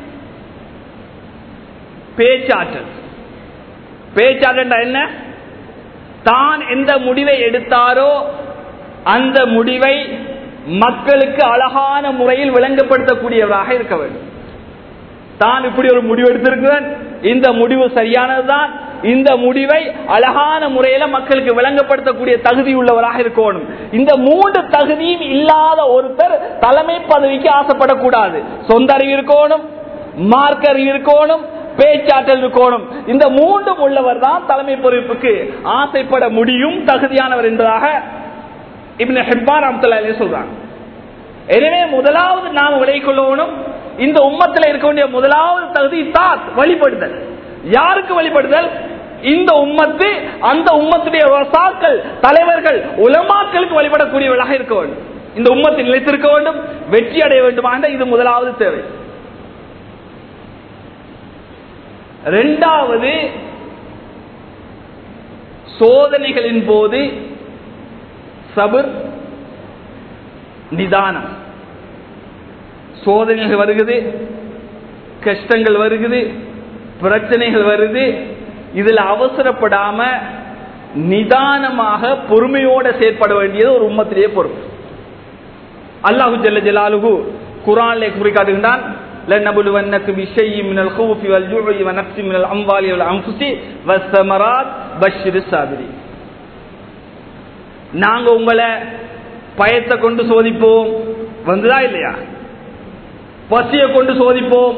A: பேச்சாற்றல் பேச்சாற்றல் என்ன தான் எந்த முடிவை எடுத்தாரோ அந்த முடிவை மக்களுக்கு அழகான முறையில் விளங்கப்படுத்தக்கூடியவராக இருக்க வேண்டும் தான் இப்படி ஒரு முடிவு எடுத்திருக்கிறேன் இந்த முடிவு சரியானதுதான் இந்த முடிவை அழகான முறையில மக்களுக்கு விளங்கப்படுத்தக்கூடிய தகுதி உள்ளவராக இருக்கணும் இந்த மூன்று தகுதியும் இல்லாத ஒருத்தர் தலைமை பதவிக்கு ஆசைப்படக்கூடாது சொந்த அறிவு இருக்கணும் மார்க் அறிவு இருக்கணும் பேச்சாற்றல் இருக்கணும் இந்த மூன்றும் உள்ளவர் தான் தலைமை பொறுப்புக்கு ஆசைப்பட முடியும் தகுதியானவர் என்பதாக இப்னு ஹிப்பான் அப்துல்லா சொல்றாங்க எனவே முதலாவது நாம் விளைக்கொள்ளணும் இந்த உம்மத்தில் இருக்க வேண்டிய முதலாவது தகுதி தாத் வழிபடுதல் யாருக்கு வழிபடுதல் இந்த உம்மத்து அந்த உம்மத்துடைய வசாக்கள் தலைவர்கள் உலமாக்களுக்கு வழிபடக்கூடியவர்களாக இருக்க வேண்டும் இந்த உம்மத்தில் நிலைத்திருக்க வேண்டும் வெற்றி அடைய வேண்டுமாக இது முதலாவது தேவை இரண்டாவது சோதனைகளின் போது சபர் நிதானம் சோதனைகள் வருகிறது கஷ்டங்கள் வருகிறது பிரச்சனைகள் வருது இதுல அவசரப்படாம நிதானமாக பொறுமையோட செயற்பட வேண்டியது ஒரு உம்மத்திலேயே பொறுப்பு அல்லாஹு ஜல்ல ஜலாலுகு குரான்ல குறிக்காட்டுகின்றான் لنبلونك بشيء من الخوف والجوع ونقص من الأموال والأنفس والثمرات بشر الصابرين நாங்க உங்களை பயத்தை கொண்டு சோதிப்போம் வந்துதா இல்லையா பசியை கொண்டு சோதிப்போம்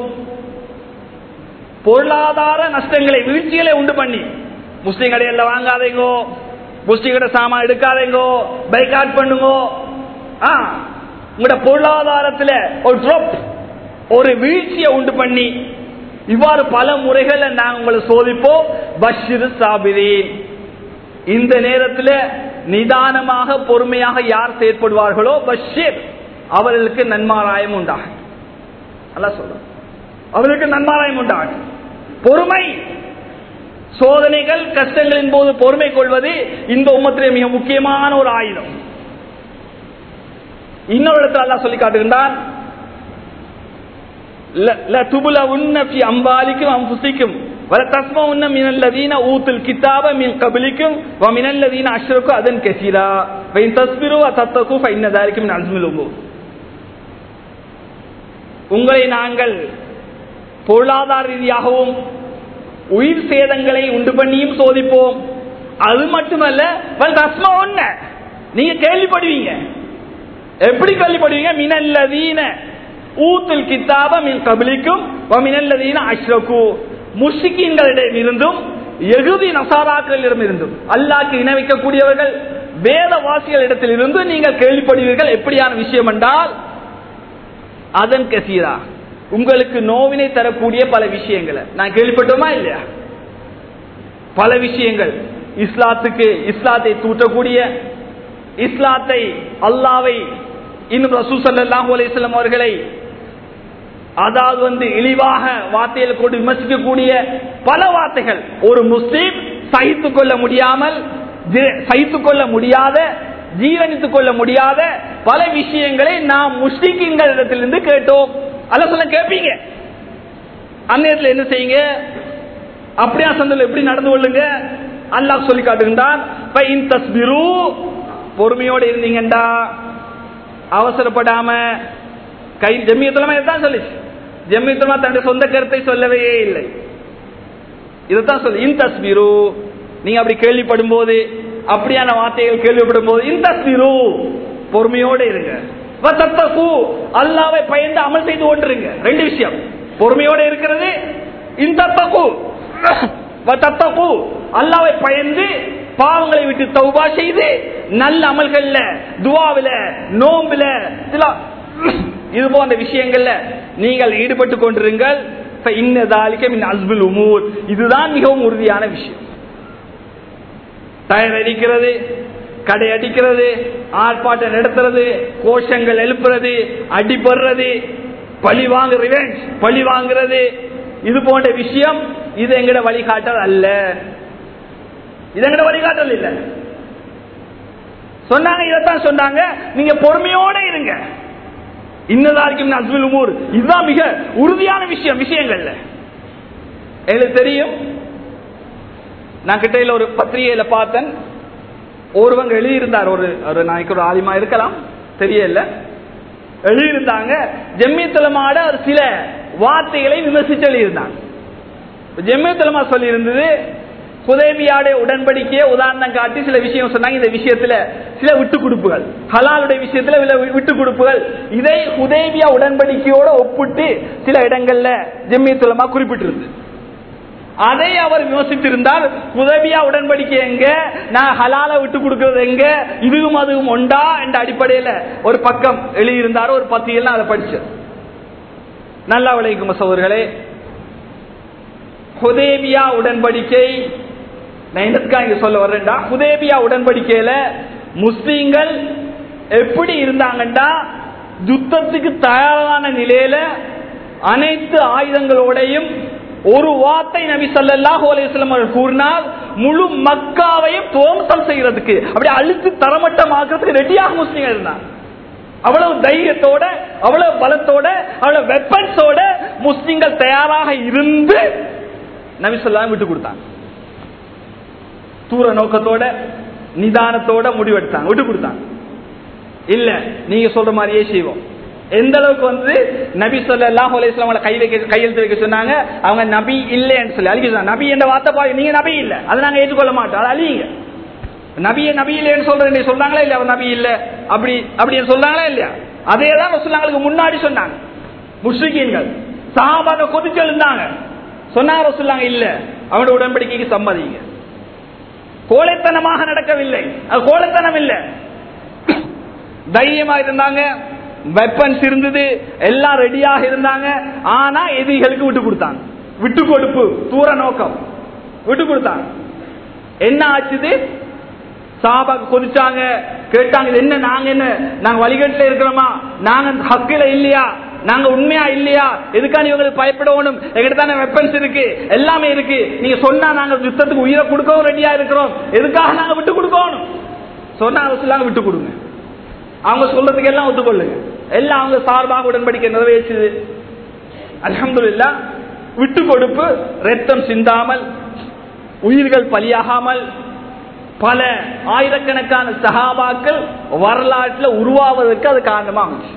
A: பொருளாதார நஷ்டங்களை வீழ்ச்சிகளை உண்டு பண்ணி முஸ்லீம் கடையில வாங்காதீங்கோ முஸ்லீம் கடை சாமான் எடுக்காதீங்கோ பைக்காட் பண்ணுங்கோ உங்களோட பொருளாதாரத்தில் ஒரு ட்ராப் ஒரு வீழ்ச்சியை உண்டு பண்ணி இவ்வாறு பல முறைகளை நாங்கள் உங்களை சோதிப்போம் பஷிர் சாபிரீன் இந்த நேரத்தில் நிதானமாக பொறுமையாக யார் செயற்படுவார்களோ பஷீர் அவர்களுக்கு நன்மாராயம் உண்டாகும் அல்ல சொல்ற அவர்களுக்கு நன்மாராயம் உண்டாகும் பொறுமை சோதனைகள் கஷ்டங்களின் போது பொறுமை கொள்வது இந்த உம்மத்திலே மிக முக்கியமான ஒரு ஆயுதம் இன்னொரு இடத்துல அல்லாஹ் சொல்லி காட்டுகின்றான் لَتُبْلَوُنَّ فِي أَمْوَالِكُمْ وَأَنفُسِكُمْ وَلَتَسْمَعُنَّ مِنَ الَّذِينَ أُوتُوا الْكِتَابَ مِنْ قَبْلِكُمْ وَمِنَ الَّذِينَ أَشْرَكُوا أَذًى كَثِيرًا وَإِنْ تَصْبِرُوا وَتَتَّقُوا فَإِنَّ ذَلِكَ مِنْ عَزْمِ الْأُمُورِ உங்களை நாங்கள் பொருளாதார ரீதியாகவும் உயிர் சேதங்களை உண்டு பண்ணியும் சோதிப்போம் அது மட்டுமல்ல வல் தஸ்மா ஒன்ன நீங்க கேள்விப்படுவீங்க எப்படி கேள்விப்படுவீங்க மினல்லதீன ஊத்துல் கித்தாப மின் கபிலிக்கும் மினல்லதீன அஷ்ரகு முஷிக்கின்களிடம் இருந்தும் எகுதி நசாராக்களிடம் இருந்தும் அல்லாக்கு இணை வைக்கக்கூடியவர்கள் வேதவாசிகளிடத்தில் இருந்து நீங்கள் கேள்விப்படுவீர்கள் எப்படியான விஷயம் என்றால் அதன் கசீரா உங்களுக்கு நோவினை தரக்கூடிய பல விஷயங்களை நான் கேள்விப்பட்டோமா இல்லையா பல விஷயங்கள் இஸ்லாத்துக்கு இஸ்லாத்தை தூட்டக்கூடிய இஸ்லாத்தை அல்லாவை இன்னும் ரசூ சல்லாஹூ அலிஸ்லாம் அவர்களை அதாவது வந்து இழிவாக வார்த்தையில் கொண்டு விமர்சிக்கக்கூடிய பல வார்த்தைகள் ஒரு முஸ்லீம் சகித்துக் கொள்ள முடியாமல் சகித்துக் கொள்ள முடியாத ஜீவனித்துக் கொள்ள முடியாத பல விஷயங்களை நாம் முஸ்லிம்களிடத்திலிருந்து கேட்டோம் அல்ல சொல்ல கேட்பீங்க அந்நேரத்தில் என்ன செய்யுங்க அப்படியா சந்தல் எப்படி நடந்து கொள்ளுங்க அல்லாஹ் சொல்லி காட்டுகின்றான் பொறுமையோடு இருந்தீங்கண்டா அவசரப்படாம கை ஜம்மியத்துலமா இதுதான் சொல்லிச்சு ஜம்மியத்துலமா தன்னுடைய சொந்த கருத்தை சொல்லவே இல்லை இதைத்தான் சொல்லு இன் தஸ்மிரு நீங்க அப்படி கேள்விப்படும் போது அப்படியான வார்த்தைகள் கேள்விப்படும் போது இந்த தஸ்மிரு பொறுமையோடு இருங்க அல்லாவை பயந்து அமல் செய்து கொண்டிருங்க ரெண்டு விஷயம் பொறுமையோடு இருக்கிறது இந்த தப்பு அல்லாவை பயந்து பாவங்களை விட்டு தௌபா செய்து நல்ல அமல்கள்ல துவாவில நோம்புல இது போன்ற விஷயங்கள்ல நீங்கள் ஈடுபட்டு கொண்டிருங்கள் இதுதான் மிகவும் உறுதியான விஷயம் டயர் அடிக்கிறது கடை அடிக்கிறது ஆர்ப்பாட்டம் நடத்துறது கோஷங்கள் எழுப்புறது அடிபடுறது பழி வாங்க ரிவெஞ்ச் பழி வாங்குறது இது போன்ற விஷயம் இது எங்கட வழிகாட்டல் அல்ல இது எங்கட வழிகாட்டல் இல்ல சொன்னாங்க இதைத்தான் சொன்னாங்க நீங்க பொறுமையோட இருங்க இன்னதாருக்கும் அஸ்வில் உமூர் இதுதான் மிக உறுதியான விஷயம் விஷயங்கள்ல எங்களுக்கு தெரியும் நான் கிட்டையில ஒரு பத்திரிகையில பார்த்தேன் ஒருவங்க எழுதியிருந்தார் ஒரு ஒரு நாளைக்கு ஒரு ஆலிமா இருக்கலாம் தெரியல எழுதியிருந்தாங்க ஜெம்மியத்தலமாட ஒரு சில வார்த்தைகளை விமர்சித்து எழுதியிருந்தாங்க ஜெம்மியத்தலமா சொல்லி இருந்தது ஹுதேபியாடைய உடன்படிக்கையை உதாரணம் காட்டி சில விஷயம் சொன்னாங்க இந்த விஷயத்துல சில விட்டு கொடுப்புகள் ஹலாலுடைய விஷயத்துல சில விட்டு கொடுப்புகள் இதை ஹுதேபியா உடன்படிக்கையோட ஒப்பிட்டு சில இடங்கள்ல ஜெம்மியத்துலமா குறிப்பிட்டிருந்து அதை அவர் விமர்சித்திருந்தால் உதவியா உடன்படிக்கை எங்க நான் ஹலால விட்டு கொடுக்கிறது எங்க இதுவும் அதுவும் உண்டா என்ற அடிப்படையில ஒரு பக்கம் எழுதியிருந்தாரோ ஒரு பத்தியில் அதை படிச்சு நல்லா விளைக்கும் சோதர்களே ஹுதேபியா உடன்படிக்கை நான் என்னத்துக்கா இங்க சொல்ல வர்றேன்டா ஹுதேபியா உடன்படிக்கையில முஸ்லீம்கள் எப்படி இருந்தாங்கண்டா யுத்தத்துக்கு தயாரான நிலையில அனைத்து ஆயுதங்களோடையும் ஒரு வார்த்தை நபி சல்லாஹூ அலிஸ்லாம் அவர்கள் கூறினால் முழு மக்காவையும் துவம்சம் செய்யறதுக்கு அப்படி அழுத்து தரமட்டமாக்குறதுக்கு ரெடியாக முஸ்லீம்கள் இருந்தாங்க அவ்வளவு தைரியத்தோட அவ்வளவு பலத்தோட அவ்வளவு வெப்பன்ஸோட முஸ்லிம்கள் தயாராக இருந்து நபி சொல்லாம் விட்டு கொடுத்தாங்க தூர நோக்கத்தோட நிதானத்தோட முடிவெடுத்தாங்க விட்டு கொடுத்தாங்க இல்ல நீங்க சொல்ற மாதிரியே செய்வோம் எந்த அளவுக்கு வந்து நபி சொல்லாஹ் அலையாம கை வைக்க கையெழுத்து வைக்க சொன்னாங்க அவங்க நபி இல்லைன்னு சொல்லி அழிக்க சொன்னாங்க நபி என்ற வார்த்தை பாரு நீங்க நபி இல்ல அதை நாங்க ஏற்றுக்கொள்ள மாட்டோம் அதை அழியுங்க நபிய நபி இல்லைன்னு சொல்றேன் சொன்னாங்களா இல்லையா அவர் நபி இல்ல அப்படி அப்படி சொல்றாங்களா இல்லையா அதே தான் ரசுல்லாங்களுக்கு முன்னாடி சொன்னாங்க முஸ்லிகீன்கள் சஹாபாக கொதிச்சு எழுந்தாங்க சொன்னாங்க ரசுல்லாங்க இல்ல அவனோட உடன்படிக்கைக்கு சம்மதிங்க கோழைத்தனமாக நடக்கவில்லை அது கோழைத்தனம் இல்லை தைரியமா இருந்தாங்க வெப்பன்ஸ் இருந்தது எல்லாம் ரெடியாக இருந்தாங்க ஆனா எதிரிகளுக்கு விட்டு கொடுத்தாங்க விட்டு கொடுப்பு தூர நோக்கம் விட்டு கொடுத்தாங்க என்ன ஆச்சுது சாபாக்கு கொதிச்சாங்க கேட்டாங்க இது என்ன நாங்க என்ன நாங்க வழிகட்டில இருக்கிறோமா நாங்க ஹக்கில இல்லையா நாங்க உண்மையா இல்லையா எதுக்கான இவங்களுக்கு பயப்படணும் எங்கிட்ட தானே வெப்பன்ஸ் இருக்கு எல்லாமே இருக்கு நீங்க சொன்னா நாங்க யுத்தத்துக்கு உயிரை கொடுக்கவும் ரெடியா இருக்கிறோம் எதுக்காக நாங்க விட்டு கொடுக்கணும் சொன்னா சொல்லாங்க விட்டு கொடுங்க அவங்க சொல்றதுக்கு எல்லாம் ஒத்துக்கொள்ளுங்க எல்லாம் அவங்க சார்பாக உடன்படிக்கை நிறைவேற்றுது அலமதுல்லா விட்டு கொடுப்பு ரத்தம் சிந்தாமல் உயிர்கள் பலியாகாமல் பல ஆயிரக்கணக்கான சகாபாக்கள் வரலாற்றில் உருவாவதற்கு அது காரணமா அமைச்சு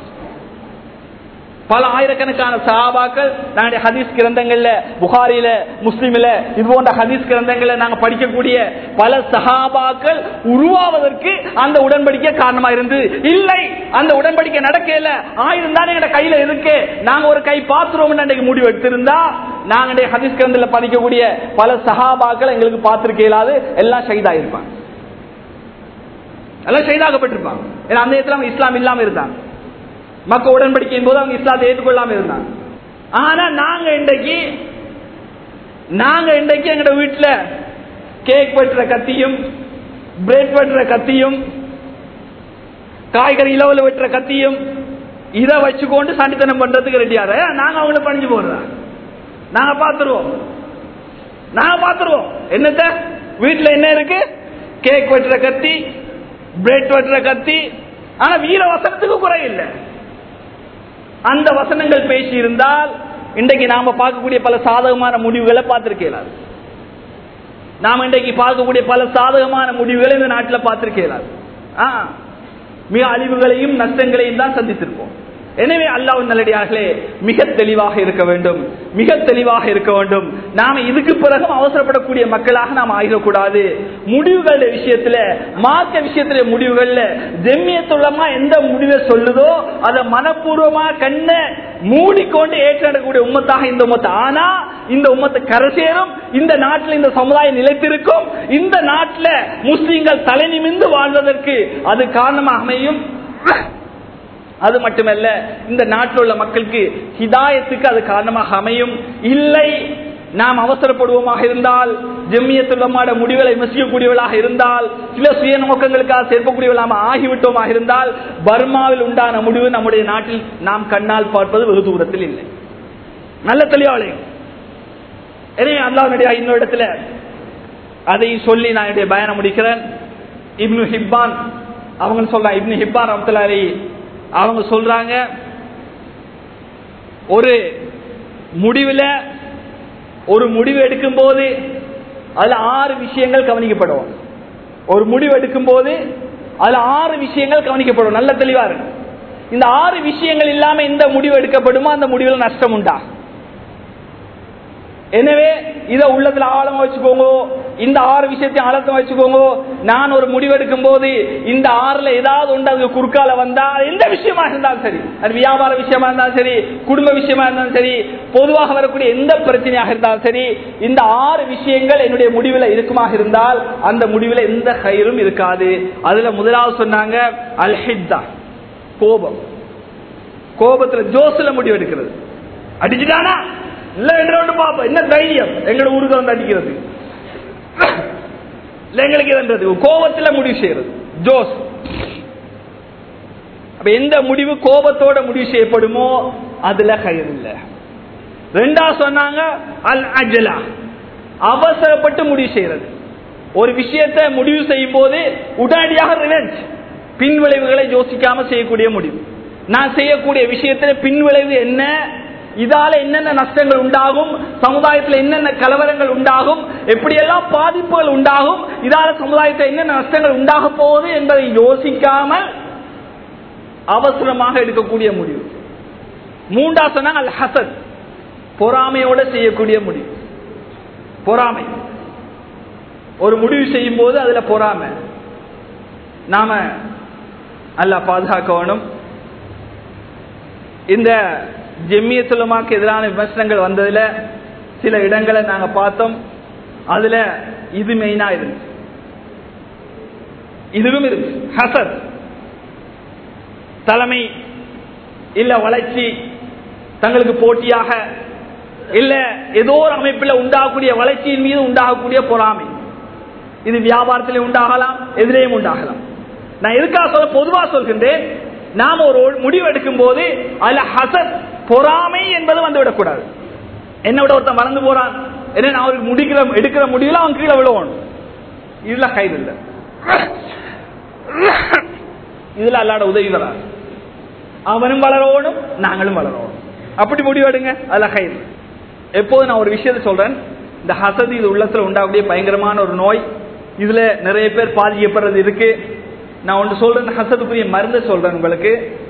A: பல ஆயிரக்கணக்கான சஹாபாக்கள் நாங்கள் ஹதீஸ் கிரந்தங்கள்ல புகாரில முஸ்லிமில இது போன்ற ஹதீஸ் கிரந்தங்கள்ல நாங்க படிக்கக்கூடிய பல சஹாபாக்கள் உருவாவதற்கு அந்த உடன்படிக்கை காரணமா இருந்து இல்லை அந்த உடன்படிக்கை நடக்கல ஆயிரம் தான் எங்க கையில இருக்கு நாங்க ஒரு கை பாத்துருவோம் அன்றைக்கு முடிவு எடுத்திருந்தா நாங்க ஹதீஸ் கிரந்தத்துல படிக்கக்கூடிய பல சஹாபாக்கள் எங்களுக்கு பார்த்திருக்க இயலாது எல்லாம் ஷைதா இருப்பாங்க எல்லாம் ஷைதாக்கப்பட்டிருப்பாங்க ஏன்னா அந்த இடத்துல அவங்க இஸ்லாம் இல்லாம இருந்தாங்க மக்க உடன்படிக்கையின் போது அவங்க இஸ்லாத்தை ஏற்றுக்கொள்ளாம இருந்தாங்க ஆனா நாங்க இன்றைக்கு நாங்க இன்றைக்கு எங்கட வீட்டுல கேக் வெட்டுற கத்தியும் பிரெட் வெட்டுற கத்தியும் காய்கறி இலவல வெட்டுற கத்தியும் இதை வச்சுக்கொண்டு சண்டித்தனம் பண்றதுக்கு ரெடியாரு நாங்க அவங்கள பணிஞ்சு போடுறோம் நாங்க பாத்துருவோம் நாங்க பாத்துருவோம் என்னத்த வீட்டுல என்ன இருக்கு கேக் வெட்டுற கத்தி பிரெட் வெட்டுற கத்தி ஆனா வீர வசனத்துக்கு குறை இல்லை அந்த வசனங்கள் பேசி இருந்தால் இன்றைக்கு நாம பார்க்கக்கூடிய பல சாதகமான முடிவுகளை பார்த்திருக்கலாம் நாம இன்றைக்கு பார்க்கக்கூடிய பல சாதகமான முடிவுகளை இந்த நாட்டில் பார்த்திருக்கலாம் மிக அழிவுகளையும் நஷ்டங்களையும் தான் சந்தித்திருப்போம் எனவே அல்லாவின் நல்லடியார்களே மிக தெளிவாக இருக்க வேண்டும் மிக தெளிவாக இருக்க வேண்டும் நாம இதுக்கு பிறகும் அவசரப்படக்கூடிய மக்களாக நாம் ஆகிடக்கூடாது முடிவுகளுடைய விஷயத்துல மார்க்க விஷயத்துல முடிவுகள்ல ஜெம்மியத்துள்ளமா எந்த முடிவை சொல்லுதோ அதை மனப்பூர்வமா கண்ண மூடிக்கொண்டு ஏற்று நடக்கக்கூடிய உம்மத்தாக இந்த உம்மத்து ஆனா இந்த உம்மத்து கரை சேரும் இந்த நாட்டில் இந்த சமுதாயம் நிலைத்திருக்கும் இந்த நாட்டில் முஸ்லீம்கள் தலை நிமிந்து வாழ்வதற்கு அது காரணமாக அமையும் அது மட்டுமல்ல இந்த நாட்டில் உள்ள மக்களுக்கு ஹிதாயத்துக்கு அது காரணமாக அமையும் இல்லை நாம் அவசரப்படுவோமாக இருந்தால் ஜெம்மியத்துள்ளமாட முடிவுகளை விமர்சிக்கக்கூடியவர்களாக இருந்தால் சில சுய நோக்கங்களுக்காக சேர்க்கக்கூடியவர்களாக ஆகிவிட்டோமாக இருந்தால் பர்மாவில் உண்டான முடிவு நம்முடைய நாட்டில் நாம் கண்ணால் பார்ப்பது வெகு தூரத்தில் இல்லை நல்ல தெளிவாளே எனவே அல்லாவுடைய இன்னொரு இடத்துல அதையும் சொல்லி நான் என்னுடைய பயணம் முடிக்கிறேன் இப்னு ஹிப்பான் அவங்க சொல்றாங்க இப்னு ஹிப்பான் ரம்தலாரி அவங்க சொல்றாங்க ஒரு முடிவில் ஒரு முடிவு எடுக்கும் போது அதுல ஆறு விஷயங்கள் கவனிக்கப்படும் ஒரு முடிவு எடுக்கும் போது அதுல ஆறு விஷயங்கள் கவனிக்கப்படும் நல்ல தெளிவா இருக்கு இந்த ஆறு விஷயங்கள் இல்லாம எந்த முடிவு எடுக்கப்படுமோ அந்த முடிவில் நஷ்டம் உண்டா எனவே இதை உள்ளத்துல ஆழமா வச்சுக்கோங்க இந்த ஆறு விஷயத்தையும் ஆழத்தம் வச்சுக்கோங்க நான் ஒரு முடிவெடுக்கும் போது இந்த ஆறுல ஏதாவது ஒன்று அதுக்கு குறுக்கால வந்தா எந்த விஷயமா இருந்தாலும் சரி அது வியாபார விஷயமா இருந்தாலும் சரி குடும்ப விஷயமா இருந்தாலும் சரி பொதுவாக வரக்கூடிய எந்த பிரச்சனையாக இருந்தாலும் சரி இந்த ஆறு விஷயங்கள் என்னுடைய முடிவில் இருக்குமாக இருந்தால் அந்த முடிவில் எந்த கயிறும் இருக்காது அதுல முதலாவது சொன்னாங்க அல்ஹித்தா கோபம் கோபத்துல ஜோசில முடிவெடுக்கிறது அடிச்சுட்டானா இல்ல என்று பாப்போம் என்ன தைரியம் எங்களோட ஊருக்கு வந்து அடிக்கிறது இல்ல எங்களுக்கு இதுன்றது கோபத்துல முடிவு செய்யறது ஜோஸ் அப்ப எந்த முடிவு கோபத்தோட முடிவு செய்யப்படுமோ அதுல கயிறு இல்ல ரெண்டா சொன்னாங்க அல் அஜலா அவசரப்பட்டு முடிவு செய்யறது ஒரு விஷயத்தை முடிவு செய்யும் போது உடனடியாக ரிவெஞ்ச் பின் விளைவுகளை யோசிக்காம செய்யக்கூடிய முடிவு நான் செய்யக்கூடிய விஷயத்துல பின் விளைவு என்ன இதால என்னென்ன நஷ்டங்கள் உண்டாகும் சமுதாயத்தில் என்னென்ன கலவரங்கள் உண்டாகும் எப்படியெல்லாம் பாதிப்புகள் உண்டாகும் இதால சமுதாயத்தில் என்னென்ன நஷ்டங்கள் உண்டாக போகுது என்பதை யோசிக்காமல் அவசரமாக எடுக்கக்கூடிய முடிவு மூன்றா சொன்னாங்க அல் ஹசத் பொறாமையோட செய்யக்கூடிய முடிவு பொறாமை ஒரு முடிவு செய்யும் போது அதுல பொறாமை நாம அல்ல பாதுகாக்க வேணும் இந்த ஜெம்மியத்துலமாக்கு எதிரான விமர்சனங்கள் வந்ததுல சில இடங்களை நாங்க பார்த்தோம் அதுல இது மெயினா இருந்துச்சு இதுவும் இருக்கு ஹசத் தலைமை இல்ல வளர்ச்சி தங்களுக்கு போட்டியாக இல்ல ஏதோ ஒரு அமைப்பில் உண்டாகக்கூடிய வளர்ச்சியின் மீது உண்டாகக்கூடிய பொறாமை இது வியாபாரத்திலே உண்டாகலாம் எதிரையும் உண்டாகலாம் நான் எதுக்காக சொல்ல பொதுவா சொல்கின்றேன் நாம ஒரு முடிவு எடுக்கும் போது அதுல ஹசத் பொறாமை என்பது வந்து விடக்கூடாது என்ன விட ஒருத்தன் மறந்து போறான் என்ன நான் அவருக்கு முடிக்கிற எடுக்கிற முடியல அவன் கீழே விழுவணும் இதுல கயிறு இல்லை இதுல அல்லாட உதவி வராது அவனும் வளரணும் நாங்களும் வளரணும் அப்படி முடிவெடுங்க அதுல கயிறு எப்போது நான் ஒரு விஷயத்த சொல்றேன் இந்த ஹசதி இது உள்ளத்துல உண்டாகக்கூடிய பயங்கரமான ஒரு நோய் இதுல நிறைய பேர் பாதிக்கப்படுறது இருக்கு நான் ஒன்று சொல்றேன் ஹசதுக்குரிய மருந்து சொல்றேன் உங்களுக்கு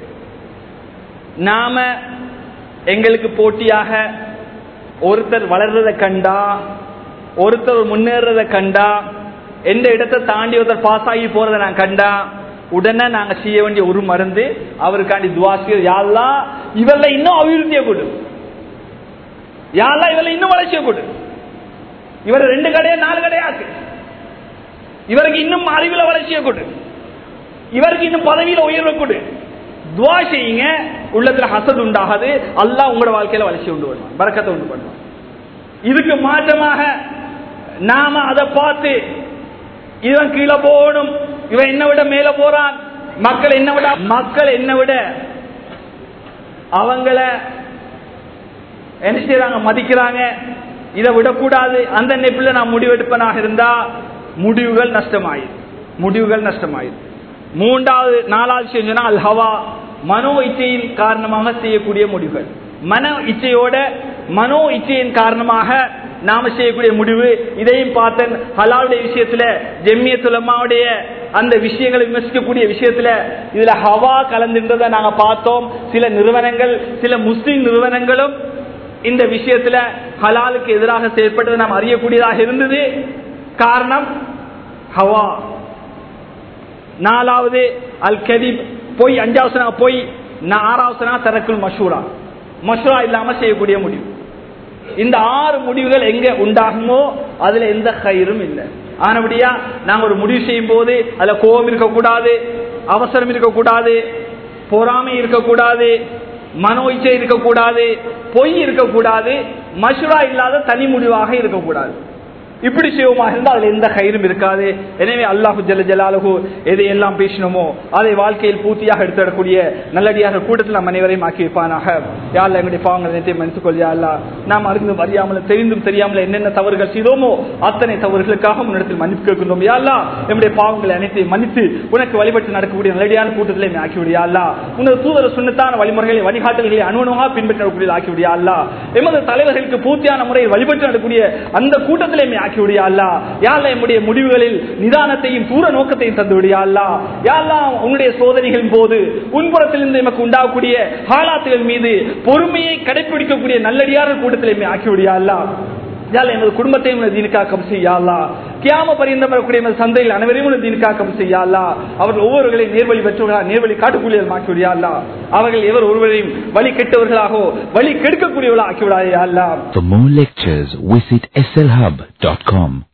A: நாம எங்களுக்கு போட்டியாக ஒருத்தர் வளர்றத கண்டா ஒருத்தர் முன்னேறத கண்டா எந்த இடத்தை தாண்டி ஒருத்தர் பாஸ் ஆகி போறதை நான் கண்டா உடனே நாங்க செய்ய வேண்டிய ஒரு மருந்து அவருக்காண்டி துவாசியர் யாரெல்லாம் இவர்ல இன்னும் அபிவிருத்தியை கொடு யாரெல்லாம் இவர்ல இன்னும் வளர்ச்சியை கொடு இவர் ரெண்டு கடையா நாலு கடையாக்கு இவருக்கு இன்னும் அறிவுல வளர்ச்சியை கொடு இவருக்கு இன்னும் பதவியில உயர்வை கொடு துவா செய்யுங்க உள்ளத்துல ஹசத் உண்டாகாது அல்லாஹ் உங்களோட வாழ்க்கையில வளர்ச்சி உண்டு பண்ணுவான் பறக்கத்தை உண்டு பண்ணுவான் இதுக்கு மாற்றமாக நாம அதை பார்த்து இவன் கீழே போகணும் இவன் என்ன விட மேல போறான் மக்கள் என்ன விட மக்கள் என்ன விட அவங்கள என்ன செய்யறாங்க மதிக்கிறாங்க இதை விடக்கூடாது அந்த நெப்பில் நான் முடிவெடுப்பனாக இருந்தா முடிவுகள் நஷ்டமாயிரு முடிவுகள் நஷ்டமாயிரு மூன்றாவது நாலாவது விஷயம் சொன்னா அல் ஹவா மனோ இச்சையின் காரணமாக செய்யக்கூடிய முடிவுகள் மன இச்சையோட மனோ இச்சையின் காரணமாக நாம செய்யக்கூடிய முடிவு இதையும் பார்த்தேன் ஹலாவுடைய விஷயத்துல ஜெம்மியத்துலமாவுடைய அந்த விஷயங்களை விமர்சிக்கக்கூடிய விஷயத்துல இதுல ஹவா கலந்துன்றதை நாங்க பார்த்தோம் சில நிறுவனங்கள் சில முஸ்லிம் நிறுவனங்களும் இந்த விஷயத்துல ஹலாலுக்கு எதிராக செயற்பட்டதை நாம் அறியக்கூடியதாக இருந்தது காரணம் ஹவா நாலாவது அல் கதீப் பொய் அஞ்சாவசனா பொய் ஆறாவசனா தரக்குள் மஷூரா மஷூரா இல்லாம செய்யக்கூடிய முடிவு இந்த ஆறு முடிவுகள் எங்க உண்டாகுமோ அதுல எந்த கயிறும் இல்லை ஆனபடியா நாங்க ஒரு முடிவு செய்யும் போது அதுல கோபம் இருக்கக்கூடாது அவசரம் இருக்கக்கூடாது பொறாமை இருக்கக்கூடாது மனோ இச்சை இருக்கக்கூடாது பொய் இருக்கக்கூடாது மஷூரா இல்லாத தனி முடிவாக இருக்கக்கூடாது இப்படி செய்வோமா இருந்தால் அதுல எந்த கயிறும் இருக்காது எனவே அல்லாஹு ஜல்ல ஜலாலுகு எதை எல்லாம் பேசினோமோ அதை வாழ்க்கையில் பூர்த்தியாக எடுத்துடக்கூடிய நல்லடியாக கூட்டத்தில் நம் அனைவரையும் ஆக்கி வைப்பானாக யாரில் எங்களுடைய பாவங்கள் அனைத்தையும் மன்னித்துக் கொள்ளியா அல்லா நாம் அறிந்தும் அறியாமல் தெரிந்தும் தெரியாமல் என்னென்ன தவறுகள் செய்தோமோ அத்தனை தவறுகளுக்காக முன்னிடத்தில் மன்னிப்பு கேட்கின்றோம் யாழ்லா நம்முடைய பாவங்களை அனைத்தையும் மன்னித்து உனக்கு வழிபட்டு நடக்கக்கூடிய நல்லடியான கூட்டத்திலே ஆக்கி விடியா அல்லா உனது தூதர சுண்ணத்தான வழிமுறைகளை வழிகாட்டல்களை அனுவனமாக பின்பற்றக்கூடிய ஆக்கி விடியா அல்லா எமது தலைவர்களுக்கு பூர்த்தியான முறையில் வழிபட்டு நடக்கக்கூடிய அந்த கூட்டத்திலே ஆக்கி விடியா அல்லா யாழ்லா எம்முடைய முடிவுகளில் நிதானத்தையும் தூர நோக்கத்தையும் தந்து விடியா அல்லா யாழ்லா உன்னுடைய சோதனைகளின் போது உன்புறத்திலிருந்து எமக்கு உண்டாகக்கூடிய ஹாலாத்துகள் மீது பொறுமையை கடைபிடிக்கக்கூடிய நல்லடியார கூட்டத்திலே ஆக்கி விடியா அல்லா யாழ் எமது குடும்பத்தையும் உனது தீனுக்காக்கம் செய்யாளா கியாம பரிந்த வரக்கூடிய எமது சந்தையில் அனைவரையும் உனது தீனுக்காக்கம் செய்யாளா அவர்கள் ஒவ்வொருவர்களையும் நேர்வழி பெற்றவர்களா நேர்வழி காட்டக்கூடியவர் ஆக்கிவிடியாளா அவர்கள் எவர் ஒருவரையும் வழி கெட்டவர்களாகவோ வழி கெடுக்கக்கூடியவர்களா ஆக்கிவிடாயா
B: For more lectures, visit slhub.com.